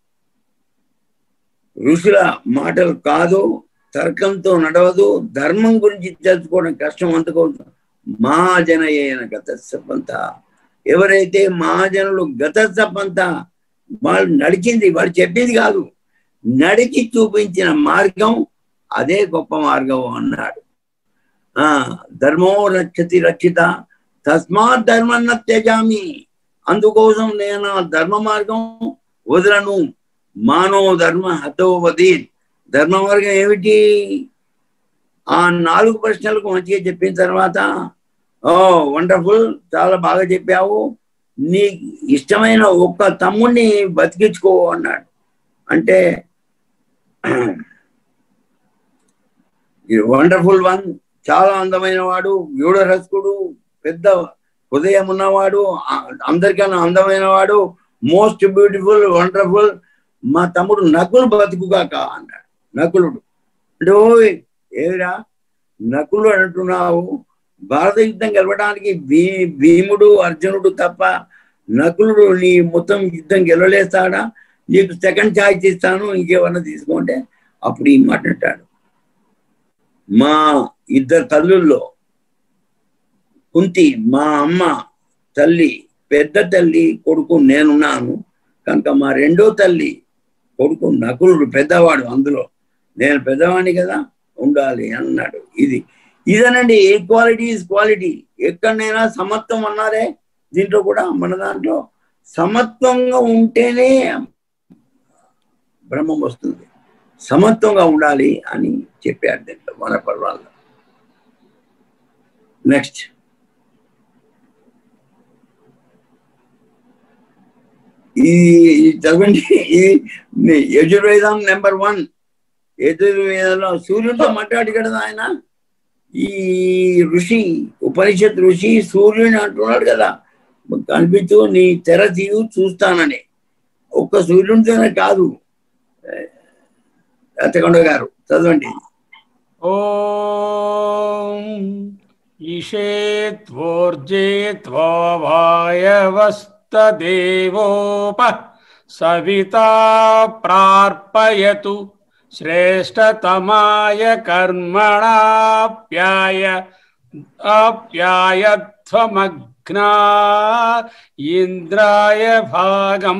ఋషుల మాటలు కాదు తర్కంతో నడవదు ధర్మం గురించి తెలుసుకోవడం కష్టం అందుకో మహాజన ఏన గతస్థ పంథ ఎవరైతే మహాజనులు గతస్థ పంథ వాళ్ళు నడిచింది వాళ్ళు చెప్పింది కాదు నడిచి చూపించిన మార్గం అదే గొప్ప మార్గం అన్నాడు ఆ ధర్మో రక్షతి రక్షిత తస్మాత్ ధర్మన్న త్యజామి అందుకోసం నేను ఆ ధర్మ మార్గం వదలను మానవ ధర్మ హతోవదీన్ ధర్మ మార్గం ఏమిటి ఆ నాలుగు ప్రశ్నలకు మంచిగా చెప్పిన తర్వాత ఓ వండర్ఫుల్ చాలా బాగా చెప్పావు నీ ఇష్టమైన ఒక్క తమ్ముడిని బతికించుకో అన్నాడు అంటే వండర్ఫుల్ వన్ చాలా అందమైన వాడు వ్యూఢరస్కుడు పెద్ద హృదయం ఉన్నవాడు ఆ- అందరికన్నా అందమైన వాడు మోస్ట్ బ్యూటిఫుల్ వండర్ఫుల్ మా తమ్ముడు నకులు బతుకుగాక అన్నాడు నకులుడు అంటే ఓయ్ ఏరా నకులు అంటున్నావు భారత యుద్ధం గెలవడానికి భీ భీముడు అర్జునుడు తప్ప నకులుడు నీ మొత్తం యుద్ధం గెలవలేస్తాడా నీకు సెకండ్ ఛాయిస్ ఇస్తాను ఇంకేమన్నా తీసుకుంటే అప్పుడు ఈ మాట అంటాడు మా ఇద్దరు తల్లుల్లో కుంతి మా అమ్మ తల్లి పెద్ద తల్లి కొడుకు నేనున్నాను కనుక మా రెండో తల్లి కొడుకు నకులుడు పెద్దవాడు అందులో నేను పెద్దవాడిని కదా ఉండాలి అన్నాడు ఇది ఇదేనండి ఈక్వాలిటీ ఈజ్ క్వాలిటీ ఎక్కడైనా సమత్వం అన్నారే దీంట్లో కూడా మన దాంట్లో సమత్వంగా ఉంటేనే బ్రహ్మం వస్తుంది సమత్వంగా ఉండాలి అని చెప్పారు దీంట్లో మన పర్వాల్లో నెక్స్ట్ ఈ ఈ చదవండి ఇది యజుర్వేదం నెంబర్ వన్ యజుర్వేదంలో సూర్యుడితో మాట్లాడి కదా ఆయన ఈ ఋషి ఉపనిషత్ ఋషి సూర్యుని అంటున్నాడు కదా కనిపించు నీ తెర తీయు చూస్తానని ఒక్క సూర్యునితోనే కాదు అత్తకొండ గారు చదవండి ఓం ఈశే త్వోర్జే త్వవాయవస్తదేవోప సవితా ప్రార్పయతు శ్రేష్టతమాయ కర్మణాప్యాయ ఆప్యాయత్వమగ్నా ఇంద్రాయ భాగం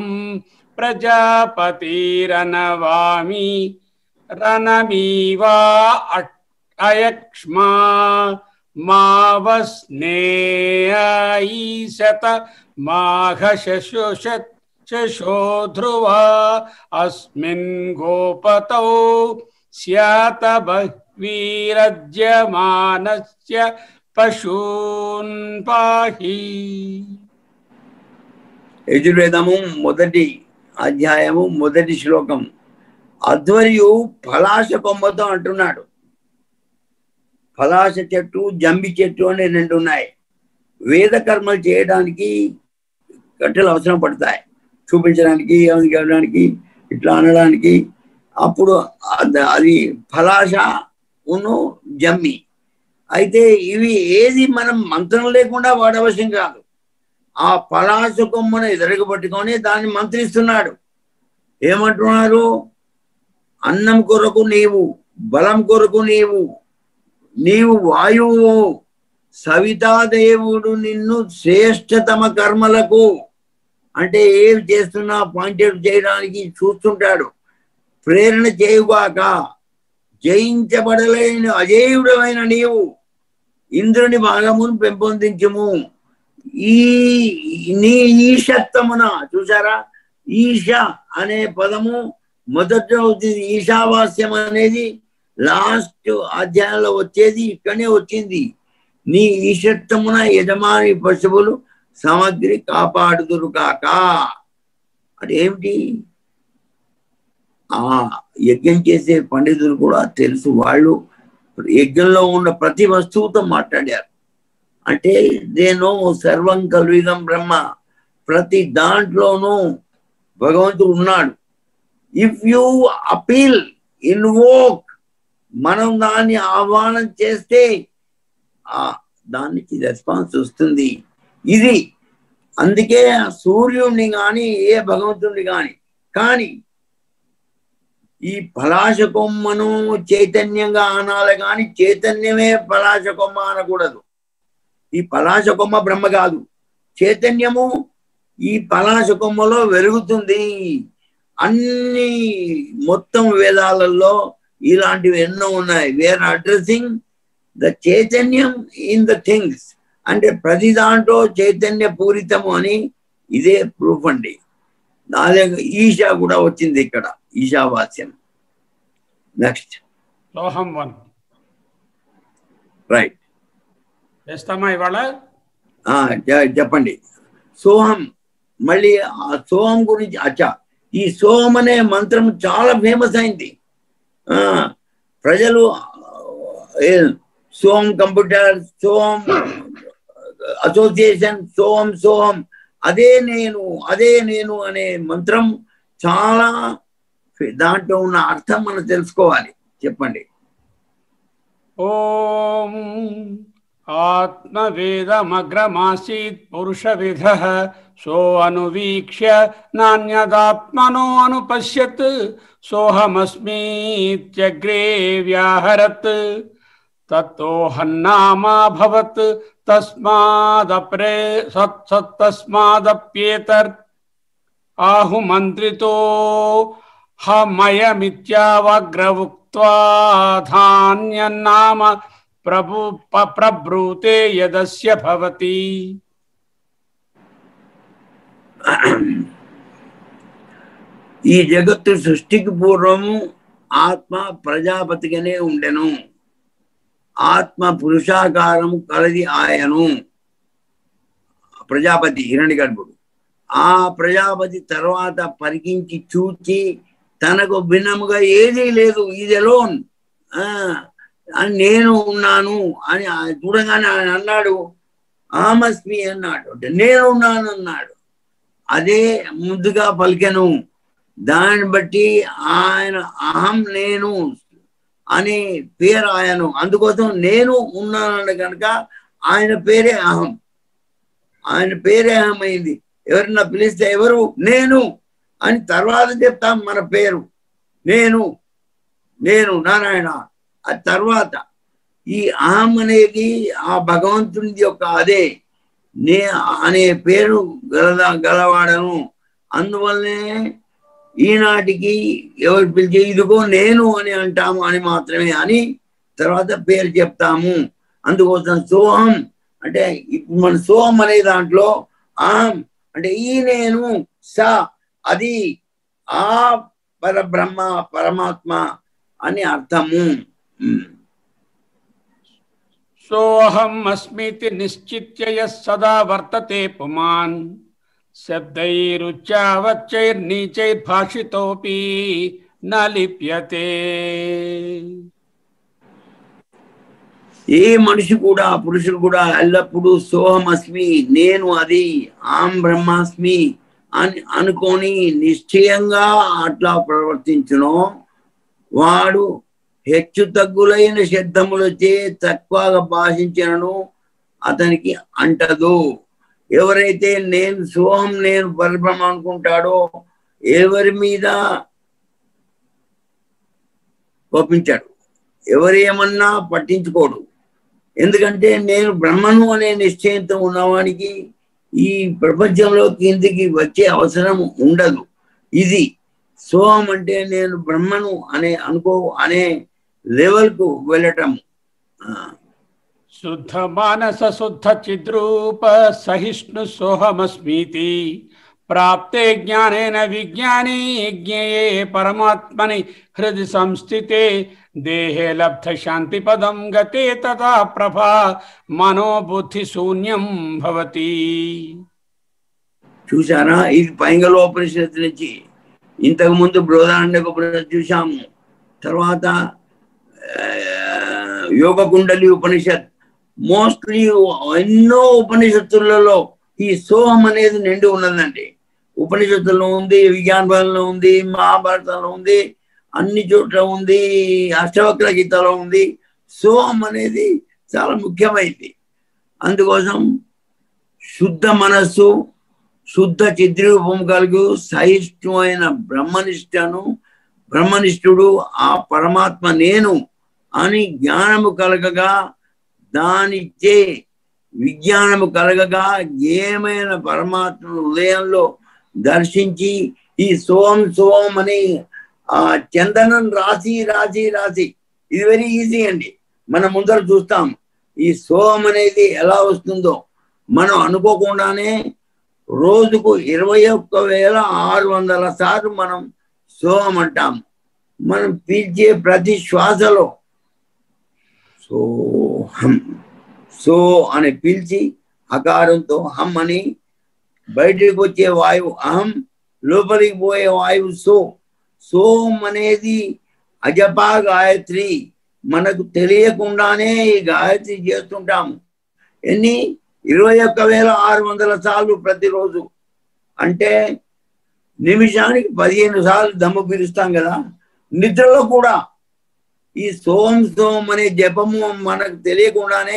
ప్రజాపతిరనవామి రణమీవా అట్- అయక్ష్మా మావస్నేయీశత మాఘశశుషత్ శశోధ్రువా అస్మిన్ గోపతౌ స్యాత బహ్వీరజ్యమానస్య పశూన్ పాహి యజుర్వేదము మొదటి అధ్యాయము మొదటి శ్లోకం అధ్వర్యు పలాశ కొమ్మతో అంటున్నాడు పలాశ చెట్టు జంబి చెట్టు అని రెండు ఉన్నాయి వేద కర్మలు చేయడానికి కట్టెలు అవసరం పడతాయి చూపించడానికి అవన్నీ చేయడానికి ఇట్లా అనడానికి అప్పుడు అద- అది పలాశ ఉను జమ్మి అయితే ఇవి ఏది మనం మంత్రం లేకుండా వాడవలసిన కాదు ఆ పలాస కొమ్మను ఎదురుగా పట్టుకొని దాన్ని మంత్రిస్తున్నాడు ఏమంటున్నారు అన్నం కొరకు నీవు బలం కొరకు నీవు నీవు వాయువు సవితాదేవుడు నిన్ను శ్రేష్టతమ కర్మలకు అంటే ఏవి చేస్తున్నా పాయింటెడ్ చేయడానికి చూస్తుంటాడు ప్రేరణ చేయుగాక జయించబడలేని అజేయుడమైన నీవు ఇంద్రుని భాగమును పెంపొందించుము ఈ నీ ఈశత్వమున చూసారా ఈశ అనే పదము మొదట వచ్చింది ఈశావాస్యం అనేది లాస్ట్ అధ్యాయంలో వచ్చేది ఇక్కడనే వచ్చింది నీ ఈశత్వమున యజమాని పశువులు సామగ్రి కాపాడుదురు కాక అంటే ఏమిటి ఆ యజ్ఞం చేసే పండితులు కూడా తెలుసు వాళ్ళు యజ్ఞంలో ఉన్న ప్రతి వస్తువుతో మాట్లాడారు అంటే నేను సర్వం కల్విదం బ్రహ్మ ప్రతి దాంట్లోనూ భగవంతుడు ఉన్నాడు ఇఫ్ యు అపీల్ ఇన్వోక్ మనం దాన్ని ఆహ్వానం చేస్తే ఆ దానికి రెస్పాన్స్ వస్తుంది ఇది అందుకే ఆ సూర్యుడిని కానీ ఏ భగవంతుడిని కానీ కానీ ఈ పలాశ కొమ్మను చైతన్యంగా అనాలి కానీ చైతన్యమే పలాశ కొమ్మ అనకూడదు ఈ పలాశ కొమ్మ బ్రహ్మ కాదు చైతన్యము ఈ పలాశ కొమ్మలో వెలుగుతుంది అన్ని మొత్తం వేదాలలో ఇలాంటివి ఎన్నో ఉన్నాయి వేర్ అడ్రసింగ్ ద చైతన్యం ఇన్ ద థింగ్స్ అంటే ప్రతి దాంట్లో చైతన్య పూరితము అని ఇదే ప్రూఫ్ అండి అదే ఈశా కూడా వచ్చింది ఇక్కడ ఈశావాస్యం నెక్స్ట్ లోహం వన్ రైట్ వేస్తామా ఇవాళ చెప్పండి సోహం మళ్ళీ ఆ సోహం గురించి అచ్చా ఈ సోహం అనే మంత్రం చాలా ఫేమస్ అయింది ఆ ప్రజలు ఏ, సోహం కంప్యూటర్ సోహం అసోసియేషన్ సోహం సోహం అదే నేను అదే నేను అనే మంత్రం చాలా దాంట్లో ఉన్న అర్థం మనం తెలుసుకోవాలి చెప్పండి ఓం ఆత్మవేదమగ్రమాసీత్ పురుషవిధ సో అనువీక్ష్య నాణ్యదాత్మనో అనుపశ్యత్ సోహమస్మీత్యగ్రే వ్యాహరత్ తత్తోహన్నామాభవత్ తస్మాదప్రే సత్ సత్తస్మాదప్యేతర్ ఆహుమంత్రితో హమయమిత్యావగ్రవుక్త్వా ధాన్యన్నామ ప్రభు ప- ప్రబ్రూతే యదస్య భవతి ఈ జగత్తు సృష్టికి పూర్వము ఆత్మ ప్రజాపతిగానే ఉండెను ఆత్మ పురుషాకారము కలది ఆయను ప్రజాపతి హిరణ్యగర్భుడు ఆ ప్రజాపతి తర్వాత పరికించి చూచి తనకు భిన్నముగా ఏదీ లేదు ఇది ఎలోన్ అని నేను ఉన్నాను అని ఆయన చూడగానే ఆయన అన్నాడు ఆమస్మి అన్నాడు అంటే నేను ఉన్నాను అన్నాడు అదే ముందుగా పలికెను దాన్ని బట్టి ఆయన అహం నేను అనే పేరు ఆయను అందుకోసం నేను ఉన్నానని కనుక ఆయన పేరే అహం ఆయన పేరే అహం అయింది ఎవరన్నా పిలిస్తే ఎవరు నేను అని తర్వాత చెప్తాం మన పేరు నేను నేను నారాయణ ఆ తర్వాత ఈ అహం అనేది ఆ భగవంతుని యొక్క అదే నే అనే పేరు గలదా గలవాడను అందువల్లనే ఈనాటికి ఎవరు పిలిచి ఇదిగో నేను అని అంటాము అని మాత్రమే అని తర్వాత పేరు చెప్తాము అందుకోసం సోహం అంటే ఇప్పుడు మన సోహం అనే దాంట్లో అహం అంటే ఈ నేను స అది ఆ పరబ్రహ్మ పరమాత్మ అని అర్థము ఉమ్. సోహం అస్మితి నిశ్చిత్య యః సదా వర్తతే పుమాన్ శబ్దైరుచ్చావచ్చైర్నీచైర్భాషితోపి న లిప్యతే ఏ మనిషి కూడా పురుషుడు కూడా ఎల్లప్పుడూ సోహమస్మి నేను అది ఆం బ్రహ్మాస్మి అని అనుకొని నిశ్చయంగా అట్లా ప్రవర్తించునో వాడు హెచ్చు తగ్గులైన శబ్దములచే తక్కువగా భాషించినను అతనికి అంటదు ఎవరైతే నేను సోహం నేను పరబ్రహ్మ అనుకుంటాడో ఎవరి మీద కోపించాడు ఎవరేమన్నా పట్టించుకోడు ఎందుకంటే నేను బ్రహ్మను అనే నిశ్చయంతో ఉన్నవానికి ఈ ప్రపంచంలో కిందికి వచ్చే అవసరం ఉండదు ఇది సోహం అంటే నేను బ్రహ్మను అనే అనుకో అనే లెవెల్కు వెళ్ళటం ఆ, శుద్ధ మానస శుద్ధ చిద్రూప సహిష్ణు సోహమస్మీతి ప్రాప్తే జ్ఞానేన విజ్ఞానే జ్ఞేయే పరమాత్మని హృది సంస్థితే దేహే లబ్ధ శాంతి పదం గతే తథా ప్రభా మనోబుద్ధి శూన్యం భవతి చూసారా ఇది పైంగలోపనిషత్తు నుంచి ఇంతకు ముందు బృహదారణ్య ఉపనిషత్తు చూసాము తర్వాత ఆ, యోగ కుండలి ఉపనిషత్ మోస్ట్లీ ఎన్నో ఉపనిషత్తులలో ఈ సోహం అనేది నిండి ఉన్నదండి ఉపనిషత్తుల్లో ఉంది విజ్ఞానంలో ఉంది మహాభారతంలో ఉంది అన్ని చోట్ల ఉంది అష్టవక్ర గీతలో ఉంది సోహం అనేది చాలా ముఖ్యమైనది అందుకోసం శుద్ధ మనస్సు శుద్ధ చిద్రూపం కలుగు సహిష్ణువైన బ్రహ్మనిష్టను బ్రహ్మనిష్ఠుడు ఆ పరమాత్మ నేను అని జ్ఞానము కలగగా దానిచ్చే విజ్ఞానము కలగగా ఏమైన పరమాత్మను హృదయంలో దర్శించి ఈ సోం సోం అని ఆ చందనం రాసి రాసి రాసి ఇది వెరీ ఈజీ అండి మనం ముందర చూస్తాం ఈ సోం అనేది ఎలా వస్తుందో మనం అనుకోకుండానే రోజుకు ఇరవై ఒక్క వేల ఆరు వందల సార్లు మనం సోహం అంటాం మనం పీల్చే ప్రతి శ్వాసలో సోహం సో అని పిలిచి అకారంతో హం అని బయటికి వచ్చే వాయువు అహం లోపలికి పోయే వాయువు సో సోం అనేది అజపా గాయత్రి మనకు తెలియకుండానే ఈ గాయత్రి చేస్తుంటాము ఎన్ని ఇరవై ఒక్క వేల ఆరు వందల సార్లు ప్రతిరోజు అంటే నిమిషానికి పదిహేను సార్లు దమ్ము పిలుస్తాం కదా నిద్రలో కూడా ఈ సోం సోం అనే జపము మనకు తెలియకుండానే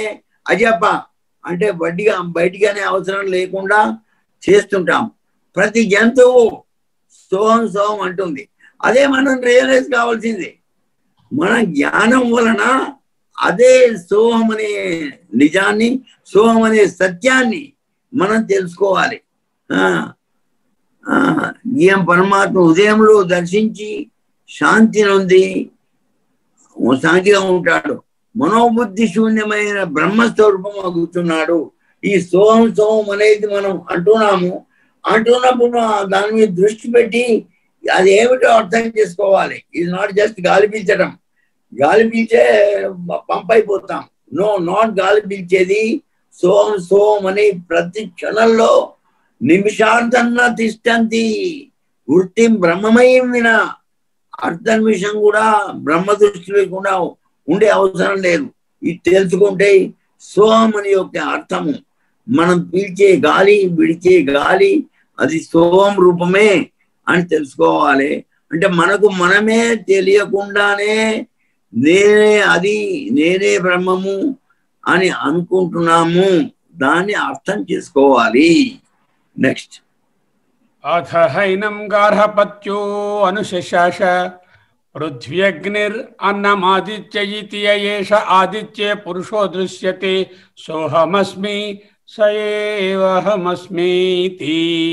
అజప అంటే వడ్డీగా బయటికనే అవసరం లేకుండా చేస్తుంటాం ప్రతి జంతువు సోహం సోహం అంటుంది అదే మనం రియలైజ్ కావాల్సింది మన జ్ఞానం వలన అదే సోహం అనే నిజాన్ని సోహం అనే సత్యాన్ని మనం తెలుసుకోవాలి ఆ ఆ, ఈయన పరమాత్మ ఉదయంలో దర్శించి శాంతి నొంది శాంతిగా ఉంటాడు మనోబుద్ధి శూన్యమైన బ్రహ్మస్వరూపం అగుతున్నాడు ఈ సోహం సోహం అనేది మనం అంటున్నాము అంటున్నప్పుడు ఆ దాని మీద దృష్టి పెట్టి అది ఏమిటో అర్థం చేసుకోవాలి ఇది నాట్ జస్ట్ గాలి పీల్చడం గాలి పీల్చే పంప్ అయిపోతాం నో నాట్ గాలి పీల్చేది సోహం సోహం అని ప్రతి క్షణంలో నిమిషార్థన్న తిష్టంతి వృత్తి బ్రహ్మమయం విన అర్థ నిమిషం కూడా బ్రహ్మ దృష్టి లేకుండా ఉండే అవసరం లేదు ఇది తెలుసుకుంటే సోహం అని యొక్క అర్థము మనం పీల్చే గాలి విడిచే గాలి అది సోహం రూపమే అని తెలుసుకోవాలి అంటే మనకు మనమే తెలియకుండానే నేనే అది నేనే బ్రహ్మము అని అనుకుంటున్నాము దాన్ని అర్థం చేసుకోవాలి నెక్స్ట్ అథ హైనం గార్హపత్యో అనుశశాస పృథ్వ్యగ్నిర్ అన్నమాదిత్య ఇతి ఏష ఆదిత్యే పురుషో దృశ్యతే సోహమస్మి స ఏవహమస్మీతి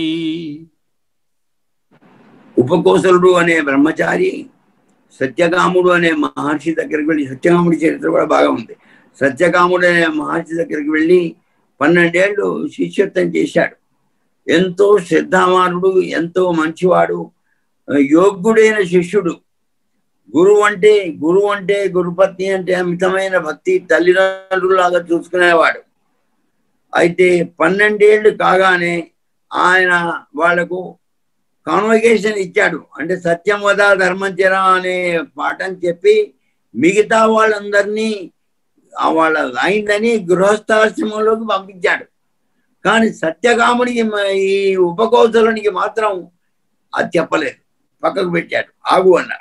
ఉపకోసలుడు అనే బ్రహ్మచారి సత్యకాముడు అనే మహర్షి దగ్గరికి వెళ్ళి సత్యకాముడి చరిత్ర కూడా బాగా ఉంది సత్యకాముడు అనే మహర్షి దగ్గరికి వెళ్ళి పన్నెండేళ్ళు శిష్యత్వం చేశాడు ఎంతో శ్రద్ధామానుడు ఎంతో మంచివాడు యోగ్యుడైన శిష్యుడు గురువు అంటే గురువు అంటే గురుపత్ని అంటే అమితమైన భక్తి తల్లిదండ్రులాగా చూసుకునేవాడు అయితే పన్నెండేళ్ళు కాగానే ఆయన వాళ్లకు కాన్వకేషన్ ఇచ్చాడు అంటే సత్యం వద ధర్మం చెర అనే పాఠం చెప్పి మిగతా వాళ్ళందరినీ ఆ వాళ్ళ అయిందని గృహస్థాశ్రమంలోకి పంపించాడు కానీ సత్యకాముడికి మ- ఈ ఉపకౌశలునికి మాత్రం అది చెప్పలేదు పక్కకు పెట్టాడు ఆగు అన్నాడు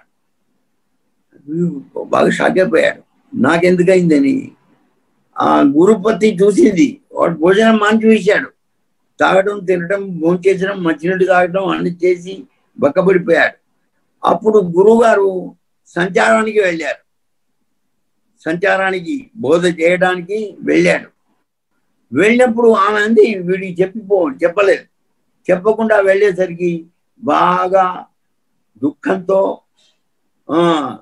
బాగా షాక్ అయిపోయాడు నాకెందుకైందని ఆ గురుపతి చూసింది వాడు భోజనం మాని చూశాడు తాగడం తినడం భోంచేసడం మంచినీళ్ళు తాగడం అన్ని చేసి బక్కబడిపోయాడు అప్పుడు గురువు గారు సంచారానికి వెళ్ళారు సంచారానికి బోధ చేయడానికి వెళ్ళాడు వెళ్ళినప్పుడు ఆమె అంది వీడికి చెప్పిపో చెప్పలేదు చెప్పకుండా వెళ్ళేసరికి బాగా దుఃఖంతో ఆ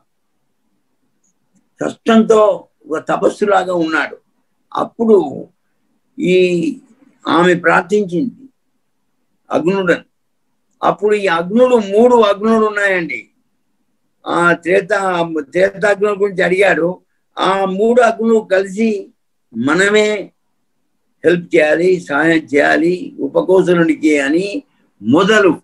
కష్టంతో ఒక తపస్సులాగా ఉన్నాడు అప్పుడు ఈ ఆమె ప్రార్థించింది అగ్నుడని అప్పుడు ఈ అగ్నుడు మూడు అగ్నులు ఉన్నాయండి ఆ త్రేత త్రేతాగ్నుల గురించి అడిగాడు ఆ మూడు అగ్నులు కలిసి మనమే హెల్ప్ చేయాలి సహాయం చేయాలి ఉపకోసలునికి అని మొదలు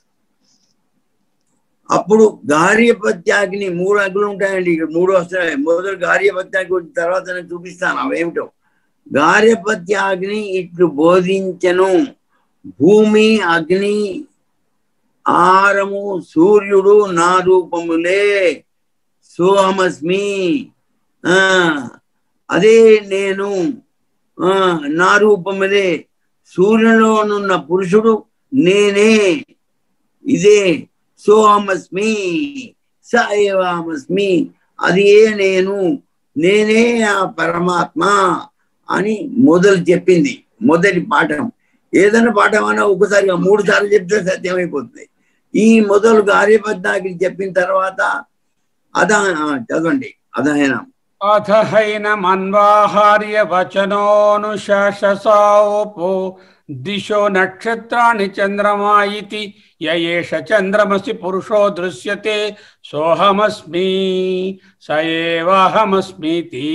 అప్పుడు గార్యపత్యాగ్ని మూడు అగ్నులు ఉంటాయండి ఇక్కడ మూడు వస్తాయి మొదలు గార్యపత్యాగ్ని గురించి తర్వాత నేను చూపిస్తాను అవేమిటో గార్యపత్యాగ్ని ఇట్లు బోధించను భూమి అగ్ని ఆరము సూర్యుడు నా రూపములే సోహమస్మి ఆ అదే నేను ఆ నా రూపములే సూర్యులోనున్న పురుషుడు నేనే ఇదే సోహమస్మి స ఏవామస్మి అదే నేను నేనే ఆ పరమాత్మ అని మొదలు చెప్పింది మొదటి పాఠం ఏదైనా పాఠం అన్నా ఒకసారిగా మూడు సార్లు చెప్తే సత్యమైపోతుంది ఈ మొదలు గార్యపద్నాకి చెప్పిన తర్వాత అద చదవండి అదహనం అథ హైనమన్వాహార్య వచనోనుశాససావోపో దిశో నక్షత్రాణి చంద్రమా ఇతి యయేష చంద్రమసి పురుషో దృశ్యతే సోహమస్మి స ఏవాహమస్మితి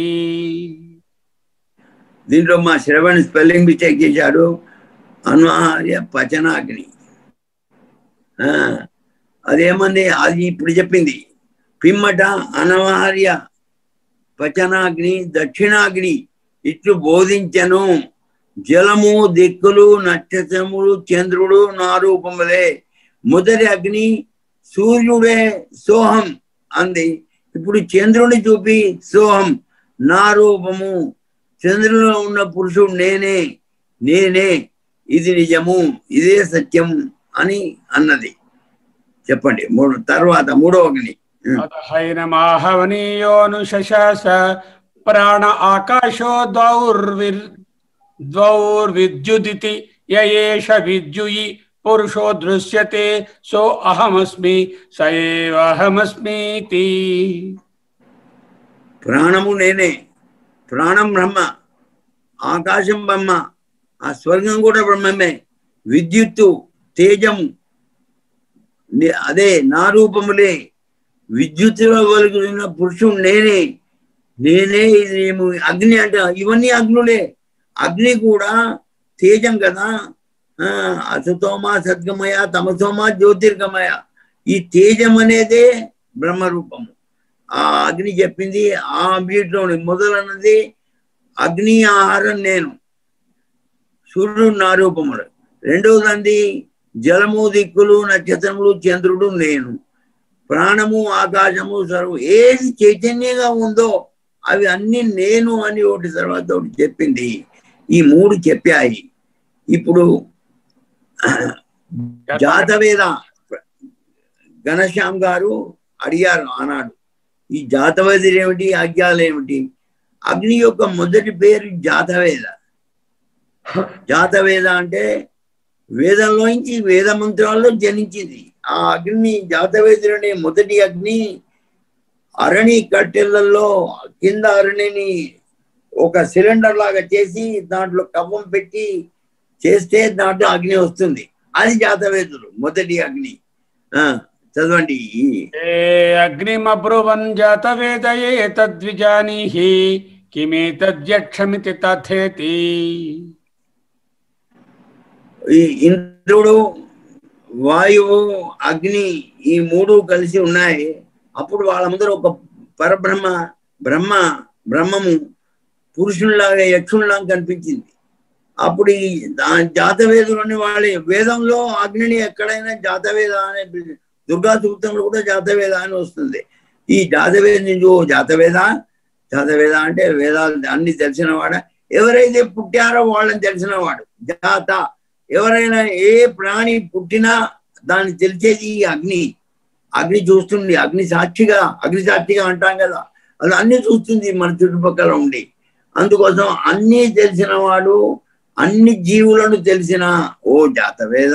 దీంట్లో మా శ్రవణ్ స్పెల్లింగ్ మిస్టేక్ చేశాడు అన్వార్య పచనాగ్ని ఆ, అదేమంది అది ఇప్పుడు చెప్పింది పిమ్మట అనవార్య పచనాగ్ని దక్షిణాగ్ని ఇట్లు బోధించను జలము దిక్కులు నక్షత్రములు చంద్రుడు నా రూపములే మొదటి అగ్ని సూర్యుడే సోహం అంది ఇప్పుడు చంద్రుని చూపి సోహం నా రూపము చంద్రులో ఉన్న పురుషుడు నేనే నేనే ఇది నిజము ఇదే సత్యం అని అన్నది చెప్పండి మూడు తర్వాత మూడో అగ్ని అతహైనమాహవనీయోనుశశాస ప్రాణ ఆకాశో ద్వౌర్విర్ ద్వౌర్విద్యుదితి యయేష విద్యుయి పురుషో దృశ్యతే సో అహమస్మి స ఏవ అహమస్మీతి ప్రాణము నేనే ప్రాణం బ్రహ్మ ఆకాశం బ్రహ్మ ఆ స్వర్గం కూడా బ్రహ్మమే విద్యుత్తు తేజము నే- అదే నా రూపములే విద్యుత్తులో వెలుగుతున్న పురుషుడు నేనే నేనే ఇది ఏమో అగ్ని అంట ఇవన్నీ అగ్నులే అగ్ని కూడా తేజం కదా ఆ అసతోమ సద్గమయ తమసోమ జ్యోతిర్గమయ ఈ తేజం అనేదే బ్రహ్మరూపము ఆ అగ్ని చెప్పింది ఆ వీటిలోని మొదలన్నది అగ్ని ఆహారం నేను సూర్యుడు నా రూపములు రెండవదండి జలము దిక్కులు నక్షత్రములు చంద్రుడు నేను ప్రాణము ఆకాశము సర్వ ఏది చైతన్యంగా ఉందో అవి అన్ని నేను అని ఒకటి తర్వాత ఒకటి చెప్పింది ఈ మూడు చెప్పాయి ఇప్పుడు జాతవేద ఘనశ్యామ్ గారు అడిగారు ఆనాడు ఈ జాతవేదులు ఏమిటి అజ్ఞాలు ఏమిటి అగ్ని యొక్క మొదటి పేరు జాతవేద జాతవేద అంటే వేదంలోంచి వేద మంత్రాల్లో జనించింది ఆ అగ్ని జాతవేదుడు అనే మొదటి అగ్ని అరణి కట్టెలలో కింద అరణిని ఒక సిలిండర్ లాగా చేసి దాంట్లో కవ్వం పెట్టి చేస్తే దాంట్లో అగ్ని వస్తుంది అది జాతవేదులు మొదటి అగ్ని ఆ చదవండి ఏ అగ్నిమబ్రువన్ జాతవేదయే తద్విజానీహి కిమేతద్యక్షమితి తథేతి ఈ ఇంద్రుడు వాయువు అగ్ని ఈ మూడు కలిసి ఉన్నాయి అప్పుడు వాళ్ళ ముందర ఒక పరబ్రహ్మ బ్రహ్మ బ్రహ్మము పురుషుల్లాగా యక్షుల్లాగా కనిపించింది అప్పుడు ఈ దా- జాతవేదులని వాళ్ళ వేదంలో అగ్నిని ఎక్కడైనా జాతవేద అనే పిలి- దుర్గా సూక్తంలో కూడా జాతవేద అని వస్తుంది ఈ జాతవేద నుంచి ఓ జాతవేద జాతవేద అంటే వేదాలు అన్ని తెలిసిన వాడ ఎవరైతే పుట్టారో వాళ్ళని తెలిసిన వాడు జాత ఎవరైనా ఏ ప్రాణి పుట్టినా దాన్ని తెలిసేది ఈ అగ్ని అగ్ని చూస్తుంది అగ్ని సాక్షిగా అగ్ని సాక్షిగా అంటాం కదా అది అన్ని చూస్తుంది మన చుట్టుపక్కల ఉండి అందుకోసం అన్ని తెలిసిన వాడు అన్ని జీవులను తెలిసిన ఓ జాతవేద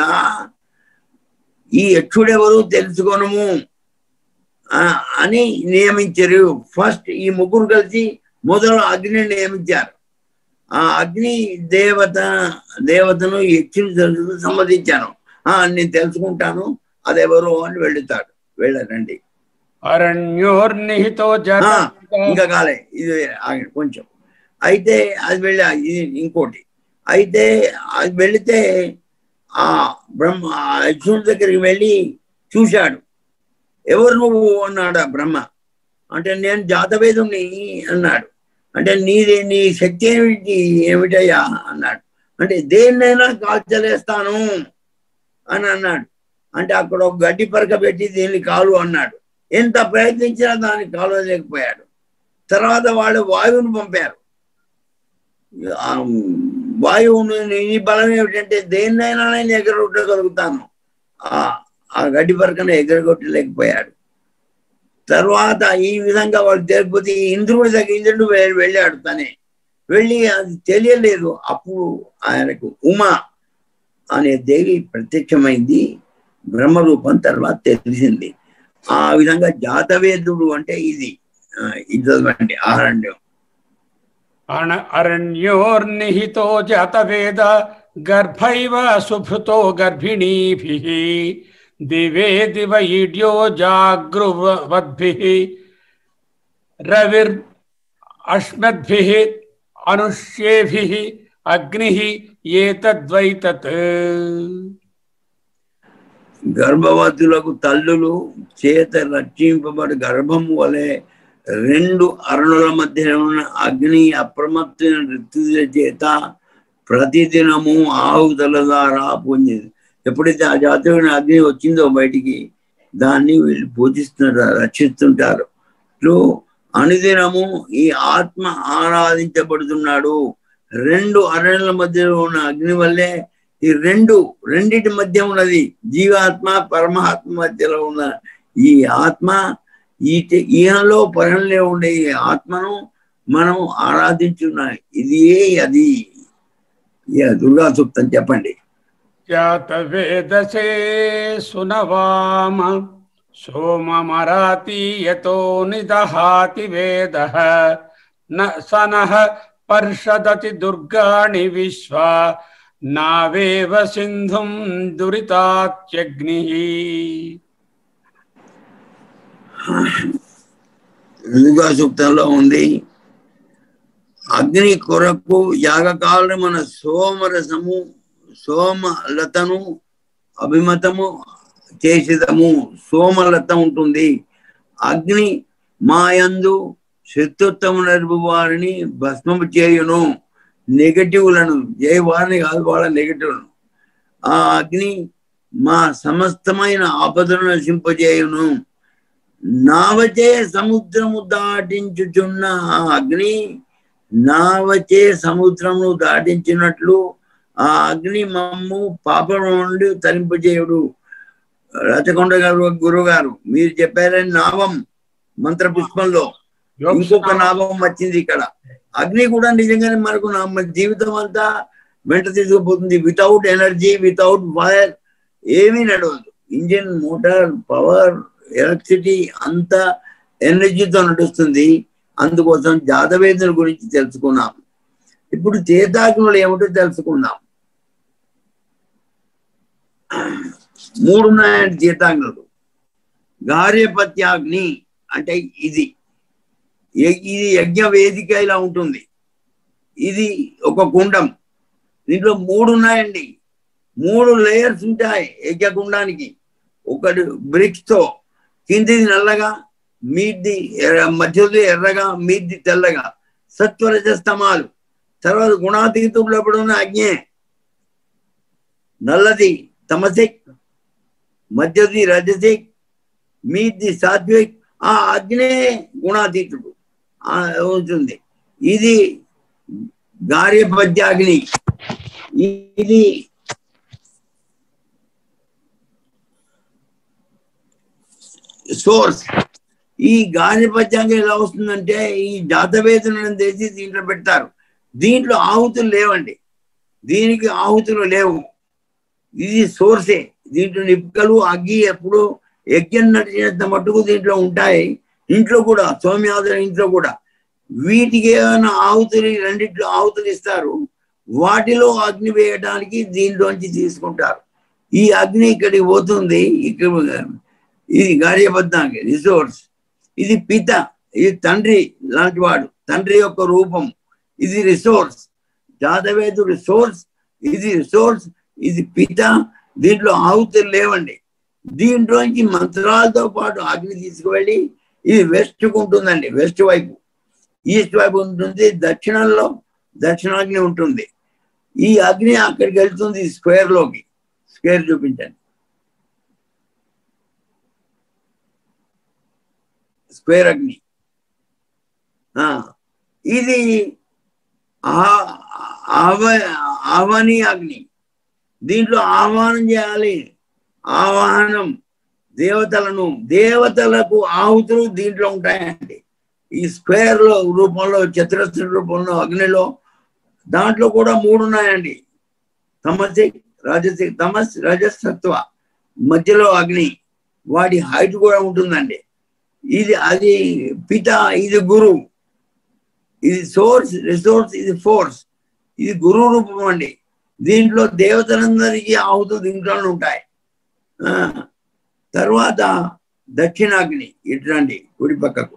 ఈ యక్షుడెవరు తెలుసుకోనము ఆ, అని నియమించారు ఫస్ట్ ఈ ముగ్గురు కలిసి మొదలు అగ్ని నియమించారు ఆ అగ్ని దేవత దేవతను యక్షుని తెలుసు సమ్మతించాను ఆ నేను తెలుసుకుంటాను అదెవరు అని వెళుతాడు వెళ్ళరండి అరణ్యోర్నిహితో ఆ, జాత ఇంకా కాలే ఇది ఆగండి కొంచెం అయితే అది వెళ్ళి ఇది ఇంకోటి అయితే అది వెళితే ఆ బ్రహ్మ ఆ యక్షుని దగ్గరికి వెళ్ళి చూశాడు ఎవరు నువ్వు అన్నాడు ఆ బ్రహ్మ అంటే నేను జాతవేదుని అన్నాడు అంటే నీది నీ శక్తి ఏమిటి ఏమిటయ్యా అన్నాడు అంటే దేన్నైనా కాల్చలేస్తాను అని అన్నాడు అంటే అక్కడ ఒక గడ్డి పరక పెట్టి దీన్ని కాలు అన్నాడు ఎంత ప్రయత్నించినా దాన్ని కాలవలేకపోయాడు తర్వాత వాళ్ళు వాయువును పంపారు ఆ వాయువును నీ బలం ఏమిటంటే దేన్నైనా నేను ఎగరగొట్టగలుగుతాను ఆ ఆ గడ్డి పరకను ఎగరగొట్టలేకపోయాడు తర్వాత ఈ విధంగా వాళ్ళు తెలిపోతే ఈ ఇంద్రుడి దగ్గర ఇంద్రుడు వె- వెళ్ళాడు తనే వెళ్ళి అది తెలియలేదు అప్పుడు ఆయనకు ఉమా అనే దేవి ప్రత్యక్షమైంది బ్రహ్మరూపం తర్వాత తెలిసింది ఆ విధంగా జాతవేదుడు అంటే ఇది ఆ, ఇది చదవండి ఆరణ్యం అణ అరణ్యోర్నిహితో జాతవేద గర్భైవ సుభృతో గర్భిణీభిః దివే దివ ఈడ్యో జాగృవద్భిః రవిర్ అశ్మద్భిః అనుష్యేభిః అగ్నిః ఏతద్వైతత్ గర్భవతులకు తల్లులు చేత రక్షింపబడి గర్భము వలె రెండు అరణుల మధ్య ఉన్న అగ్ని అప్రమత్తమైన ఋతుల చేత ప్రతిదినము ఆవుదల ద్వారా పొందింది ఎప్పుడైతే ఆ జాతీయ అగ్ని వచ్చిందో బయటికి దాన్ని వీళ్ళు పూజిస్తున్నారు రక్షిస్తుంటారు ఇట్లు అనుదినము ఈ ఆత్మ ఆరాధించబడుతున్నాడు రెండు అరణ్యుల మధ్యలో ఉన్న అగ్ని వల్లే ఈ రెండు రెండిటి మధ్య ఉన్నది జీవాత్మ పరమాత్మ మధ్యలో ఉన్న ఈ ఆత్మ ఈ తె- ఈయనలో పరంలో ఉండే ఈ ఆత్మను మనం ఆరాధించున్నాం ఇది ఏ అది ఇక దుర్గా సూక్తం చెప్పండి జాతవేదసే సునవామ సోమమరాతి యతో నిదహాతి వేద న సనః పర్షదతి దుర్గాణి విశ్వ నావేవ సింధుం దురితాత్యగ్ని దుర్గా సూక్తంలో ఉంది అగ్ని కొరకు యాగకాలను మన సోమరసము సోమలతను అభిమతము చేసిదము సోమలత ఉంటుంది అగ్ని మాయందు శత్రుత్వము నడుపు వారిని భస్మము చేయును నెగటివ్లను ఏ వారిని కాదు వాళ్ళ నెగటివ్లను ఆ అగ్ని మా సమస్తమైన ఆపదలను నశింపజేయును నావచే సముద్రము దాటించుచున్న ఆ అగ్ని నావచే సముద్రమును దాటించినట్లు ఆ అగ్ని మమ్ము పాపం నుండి తరింపజేయుడు రచకొండ గారు గురువు గారు మీరు చెప్పారని నావం మంత్ర పుష్పంలో ఇంకొక నామం వచ్చింది ఇక్కడ అగ్ని కూడా నిజంగానే మనకు నా మన జీవితం అంతా వెంట తీసుకుపోతుంది వితౌట్ ఎనర్జీ వితౌట్ ఫైర్ ఏమీ నడవదు ఇంజిన్ మోటార్ పవర్ ఎలక్ట్రిసిటీ అంతా ఎనర్జీతో నడుస్తుంది అందుకోసం జాతవేదన గురించి తెలుసుకున్నాం ఇప్పుడు చేతాగ్నులు ఏమిటో తెలుసుకుందాం మూడు ఉన్నాయండి చేతాగ్నులు గార్యపత్యాగ్ని అంటే ఇది య- ఇది యజ్ఞ వేదిక ఇలా ఉంటుంది ఇది ఒక కుండం దీంట్లో మూడు ఉన్నాయండి మూడు లేయర్స్ ఉంటాయి యజ్ఞ కుండానికి ఒకటి బ్రిక్స్ తో కిందిది నల్లగా మీది ఎర్ర మధ్యది ఎర్రగా మీది తెల్లగా సత్వరజ స్తమాలు తర్వాత గుణాతీతంలో ఉన్న అగ్నే నల్లది తమసిక్ మధ్యది రజసిక్ మీది సాత్విక్ ఆ అగ్నే గుణాతీతుడు ఆ ఉంటుంది ఇది గార్యపద్యాగ్ని ఇది సోర్స్ ఈ గార్యపద్యాంగం ఎలా వస్తుందంటే ఈ జాతవేదనను తెచ్చి దీంట్లో పెడతారు దీంట్లో ఆహుతులు లేవండి దీనికి ఆహుతులు లేవు ఇది సోర్సే దీంట్లో నిప్పుకలు అగ్గి ఎప్పుడు యజ్ఞం నడిచినంత మట్టుకు దీంట్లో ఉంటాయి ఇంట్లో కూడా సౌమ్యాదుల ఇంట్లో కూడా వీటికి ఏమైనా ఆహుతులు ఈ రెండిట్లో ఆహుతులు ఇస్తారు వాటిలో అగ్ని వేయడానికి దీంట్లోంచి తీసుకుంటారు ఈ అగ్ని ఇక్కడికి పోతుంది ఇక్కడ ఇది గార్యబద్ధాంగి రిసోర్స్ ఇది పిత ఇది తండ్రి లాంటి వాడు తండ్రి యొక్క రూపం ఇది రిసోర్స్ జాతవేదు రిసోర్స్ ఇది రిసోర్స్ ఇది పిత దీంట్లో ఆహుతులు లేవండి దీంట్లోంచి మంత్రాలతో పాటు అగ్ని తీసుకువెళ్ళి ఇది వెస్ట్ ఉంటుందండి వెస్ట్ వైపు ఈస్ట్ వైపు ఉంటుంది దక్షిణంలో దక్షిణాగ్ని ఉంటుంది ఈ అగ్ని అక్కడికి వెళ్తుంది స్క్వేర్ లోకి స్క్వేర్ చూపించండి స్క్వేర్ అగ్ని ఆ, ఇది ఆ- ఆవ ఆవని అగ్ని దీంట్లో ఆహ్వానం చేయాలి ఆవాహనం దేవతలను దేవతలకు ఆహుతులు దీంట్లో ఉంటాయండి ఈ స్క్వేర్ లో రూపంలో చతురస్ర రూపంలో అగ్నిలో దాంట్లో కూడా మూడు ఉన్నాయండి తమసి రాజసి తమస్ రజసత్వ మధ్యలో అగ్ని వాడి హైట్ కూడా ఉంటుందండి ఇది అది పిత ఇది గురువు ఇది సోర్స్ రిసోర్స్ ఇది ఫోర్స్ ఇది గురు రూపం అండి దీంట్లో దేవతలందరికీ ఆహుతులు దీంట్లోనే ఉంటాయి ఆ, తర్వాత దక్షిణాగ్ని ఇటురండి కుడి పక్కకు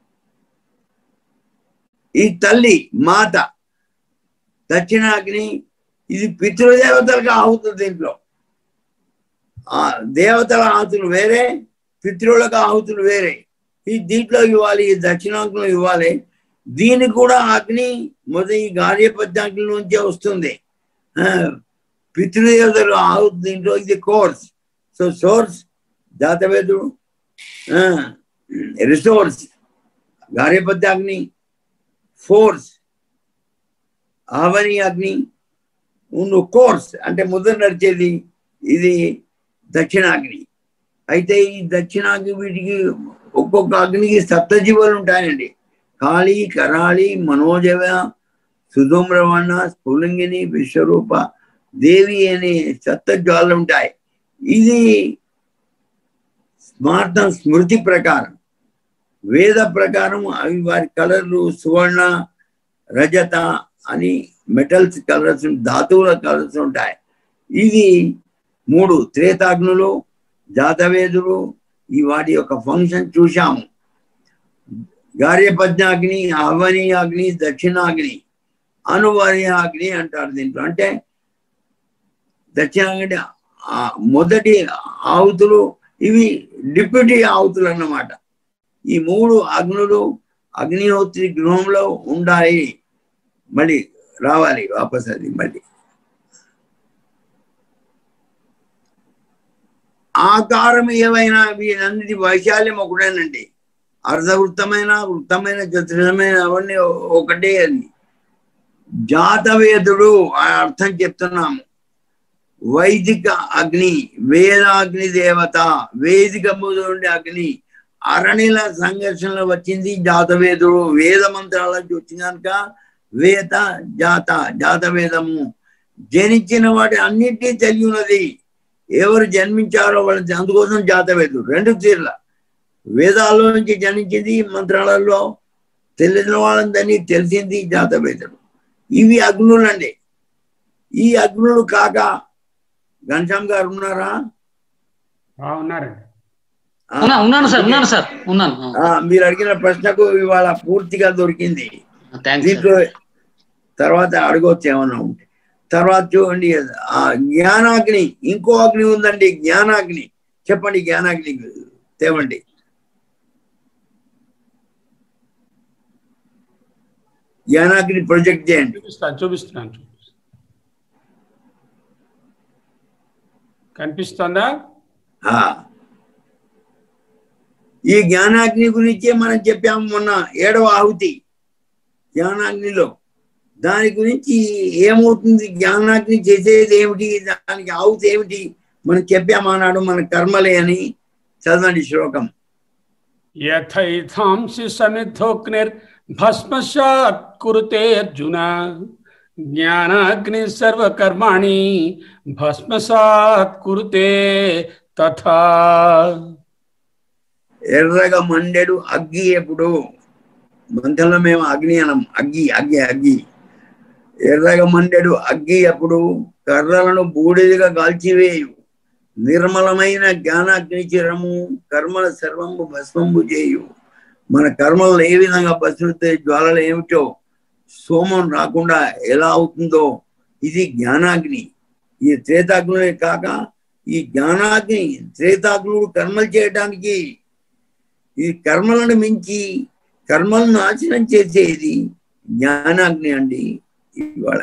ఈ తల్లి మాత దక్షిణాగ్ని ఇది పితృదేవతలకు ఆహుతులు దీంట్లో ఆ దేవతల ఆహుతులు వేరే పితృలకు ఆహుతులు వేరే ఈ దీంట్లో ఇవ్వాలి ఈ దక్షిణాగ్నిలో ఇవ్వాలి దీనికి కూడా అగ్ని మొదటి ఈ గార్యపద్యాగ్ని నుంచే వస్తుంది ఆ, పితృదేవతలు ఆహుతి దీంట్లో ఇది కోర్స్ సో సోర్స్ జాతవేదుడు రిసోర్స్ గార్యపత్య అగ్ని ఫోర్స్ ఆవని అగ్ని ఉండు కోర్స్ అంటే ముద్ర నడిచేది ఇది దక్షిణాగ్ని అయితే ఈ దక్షిణాగ్ని వీటికి ఒక్కొక్క అగ్నికి సప్తజీవులు ఉంటాయండి కాళీ కరాళి మనోజవ సుధూమ్రవణ స్ఫులింగిని విశ్వరూప దేవి అనే సప్తజ్వాలు ఉంటాయి ఇది స్మార్త స్మృతి ప్రకారం వేద ప్రకారం అవి వారి కలర్లు సువర్ణ రజత అని మెటల్స్ కలర్స్ ధాతువుల కలర్స్ ఉంటాయి ఇది మూడు త్రేతాగ్నులు జాతవేదులు ఈ వాటి యొక్క ఫంక్షన్ చూశాము గార్యపద్యాగ్ని అవని అగ్ని దక్షిణాగ్ని అనువర్యాగ్ని అంటారు దీంట్లో అంటే దక్షిణాగ్ని ఆ మొదటి ఆవుతులు ఇవి డిప్యూటీ ఆవుతులు అన్నమాట ఈ మూడు అగ్నులు అగ్నిహోత్రి గృహంలో ఉండాలి మళ్ళీ రావాలి వాపస్ అది మళ్ళీ ఆకారం ఏవైనా వీరన్నిటి వైశాల్యం ఒకటేనండి అర్ధవృత్తమైన వృత్తమైన చతురమైన అవన్నీ ఒకటే అది జాతవేదుడు ఆ అర్థం చెప్తున్నాము వైదిక అగ్ని వేదాగ్ని దేవత వేదిక నుండి అగ్ని అరణిల సంఘర్షణలో వచ్చింది జాతవేదుడు వేద మంత్రాల నుంచి వచ్చింది కనుక వేద జాత జాతవేదము జనించిన వాటి అన్నిటినీ తెలియ ఉన్నది ఎవరు జన్మించారో వాళ్ళ అందుకోసం జాతవేదుడు రెండు తీర్ల వేదాల్లో నుంచి జనించింది మంత్రాలలో తెలిసిన వాళ్ళందరినీ తెలిసింది జాతవేదుడు ఇవి అగ్నులండి ఈ అగ్నులు కాక ఘనశ్యామ్ గారు ఉన్నారా ఆ, ఉన్నారండి ఆ, ఉన్నా- ఉన్నాను సార్ ఉన్నాను సార్ ఉన్నాను ఆ, మీరు అడిగిన ప్రశ్నకు ఇవాళ పూర్తిగా దొరికింది థ్యాంక్స్ దీంట్లో తర్వాత అడగవచ్చు ఏమన్నా ఉంటే తర్వాత చూడండి ఆ జ్ఞానాగ్ని ఇంకో అగ్ని ఉందండి జ్ఞానాగ్ని చెప్పండి జ్ఞానాగ్ని తేవండి జ్ఞానాగ్ని ప్రొజెక్ట్ చేయండి చూపిస్తాను చూపిస్తున్నాను చూపిస్తాను. కనిపిస్తుందా ఆ. ఈ జ్ఞానాగ్ని గురించే మనం చెప్పాము మొన్న ఏడవ ఆహుతి జ్ఞానాగ్నిలో దాని గురించి ఏమవుతుంది జ్ఞానాగ్ని చేసేది ఏమిటి దానికి ఆహుతి ఏమిటి మనం చెప్పామన్నాడు మన కర్మలే అని చదవండి శ్లోకం యథైథాంసి సమిద్ధోగ్నిర్ భస్మశాత్ కురుతే అర్జున జ్ఞానాగ్ని సర్వకర్మాణి భస్మసాత్ కురుతే తథా ఎర్రగా మండెడు అగ్గి ఎప్పుడు మంత్రంలో మేము అగ్ని అనం అగ్గి అగ్గి అగ్గి ఎర్రగా మండెడు అగ్గి అప్పుడు కర్రలను బూడిదిగా కాల్చివేయు నిర్మలమైన జ్ఞానాగ్ని చిరము కర్మల సర్వము భస్మంబు చేయు మన కర్మలను ఏ విధంగా భస్మితే జ్వాలలు ఏమిటో సోమం రాకుండా ఎలా అవుతుందో ఇది జ్ఞానాగ్ని ఈ త్రేతాగ్నులే కాక ఈ జ్ఞానాగ్ని త్రేతాగ్నుడు కర్మలు చేయడానికి ఈ కర్మలను మించి కర్మలను నాశనం చేసేది జ్ఞానాగ్ని అండి ఇవాళ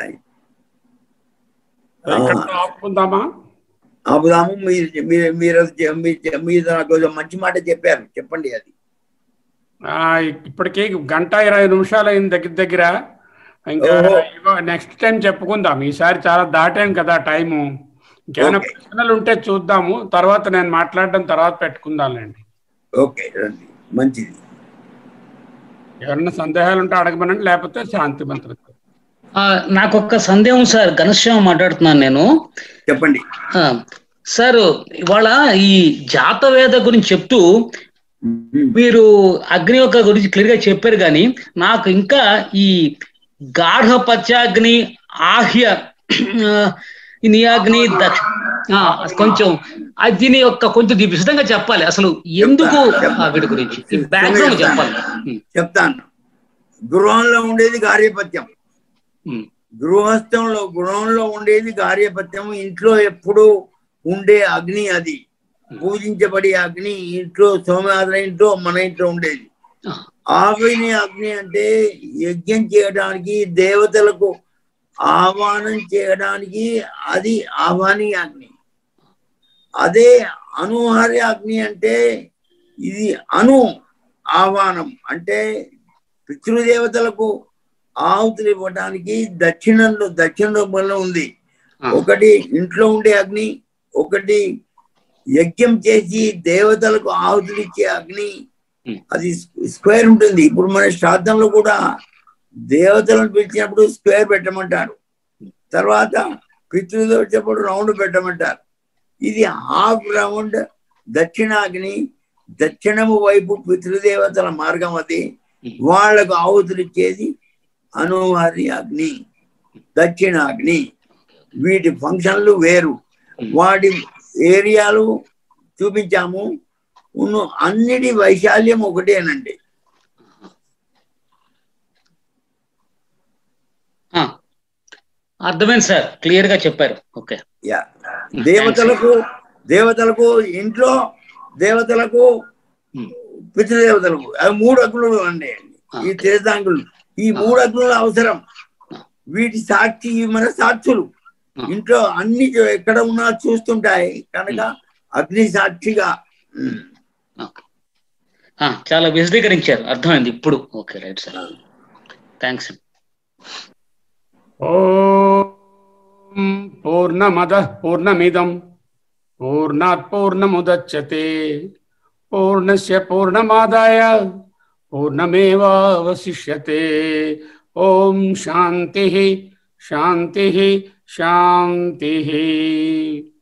ఇక్కడ ఆపుకుందామా ఆపుదాము మీరు మీరు మీరు మీరు- మీరు నాకు కొంచెం మంచి మాట చెప్పారు చెప్పండి అది ఆ, ఇప్పటికే గంట ఇరవై నిమిషాలు అయింది దగ్గర దగ్గర ఇంకా ఓహో. నెక్స్ట్ టైం చెప్పుకుందాం ఈసారి చాలా దాటాం కదా టైము ఇంకేమైనా ఓకే. ప్రశ్నలు ఉంటే చూద్దాము తర్వాత నేను మాట్లాడడం తర్వాత పెట్టుకుందాంలేండి ఓకే రండి మంచిది ఎవరైనా సందేహాలు ఉంటే అడగమనండి లేకపోతే శాంతి మంత్రం నాకు ఒక సందేహం సార్ ఘనశ్యామ మాట్లాడుతున్నాను నేను చెప్పండి ఆ, సార్ ఇవాళ ఈ జాతవేద గురించి చెప్తూ ఉమ్. మీరు అగ్ని యొక్క గురించి క్లియర్ గా చెప్పారు కానీ నాకు ఇంకా ఈ గాఢ పత్యాగ్ని ఆహ్య ఆ, ఈ నియాగ్ని దక్ష ఆ, కొంచెం ఆ దీని యొక్క కొంచెం దీని విశదంగా చెప్పాలి అసలు ఎందుకు చెప్తా. ఆ వీటి గురించి ఈ బ్యాక్గ్రౌండ్ చెప్పాలి ఉమ్, చెప్తాను గృహంలో ఉండేది కార్యపత్యం ఉమ్, గృహస్థంలో గృహంలో ఉండేది కార్యపత్యం ఇంట్లో ఎప్పుడు ఉండే అగ్ని అది పూజించబడే అగ్ని ఇంట్లో సోమనాథుల ఇంట్లో మన ఇంట్లో ఉండేది ఆ, ఆవిని అగ్ని అంటే యజ్ఞం చేయడానికి దేవతలకు ఆహ్వానం చేయడానికి అది ఆహ్వాని అగ్ని అదే అనుహార్య అగ్ని అంటే ఇది అను ఆహ్వానం అంటే పితృదేవతలకు ఆహుతులు ఇవ్వడానికి దక్షిణంలో దక్షిణ రూపంలో ఉంది ఆ, ఒకటి ఇంట్లో ఉండే అగ్ని ఒకటి యజ్ఞం చేసి దేవతలకు ఆహుతులు ఇచ్చే అగ్ని Hmm. అది స్క్వేర్ ఉంటుంది ఇప్పుడు మన శ్రాద్ధంలో కూడా దేవతలను పిలిచినప్పుడు స్క్వేర్ పెట్టమంటారు తర్వాత పితృదేవ వచ్చేప్పుడు రౌండ్ పెట్టమంటారు ఇది హాఫ్ రౌండ్ దక్షిణాగ్ని దక్షిణము వైపు పితృదేవతల మార్గం అది వాళ్లకు ఆహుతులు ఇచ్చేది అనువారి అగ్ని దక్షిణాగ్ని వీటి ఫంక్షన్లు వేరు వాటి ఏరియాలు చూపించాము ఉన్న అన్నిటి వైశాల్యం ఒకటేనండి ఆ. అర్థమైంది సార్ క్లియర్ గా చెప్పారు ఓకే యా దేవతలకు దేవతలకు ఇంట్లో దేవతలకు Hmm. పితృదేవతలకు అవి మూడు అగ్నులు అండి ఈ తీర్థాంగులు ఈ మూడు అగ్నులు అవసరం వీటి సాక్షి ఇవి మన సాక్షులు Hmm. ఇంట్లో అన్ని చో- ఎక్కడ ఉన్నా చూస్తుంటాయి కనుక అగ్ని సాక్షిగా ఉమ్, ఓకే ఆ, చాలా విశదీకరించారు అర్థమైంది ఇప్పుడు ఓకే రైట్ సార్ థ్యాంక్స్ ఓం పూర్ణమద పూర్ణమిదం పూర్ణాత్ పూర్ణముదచ్చతే పూర్ణస్య పూర్ణమాదాయ పూర్ణమేవావశిష్యతే ఓం శాంతి శాంతి శాంతి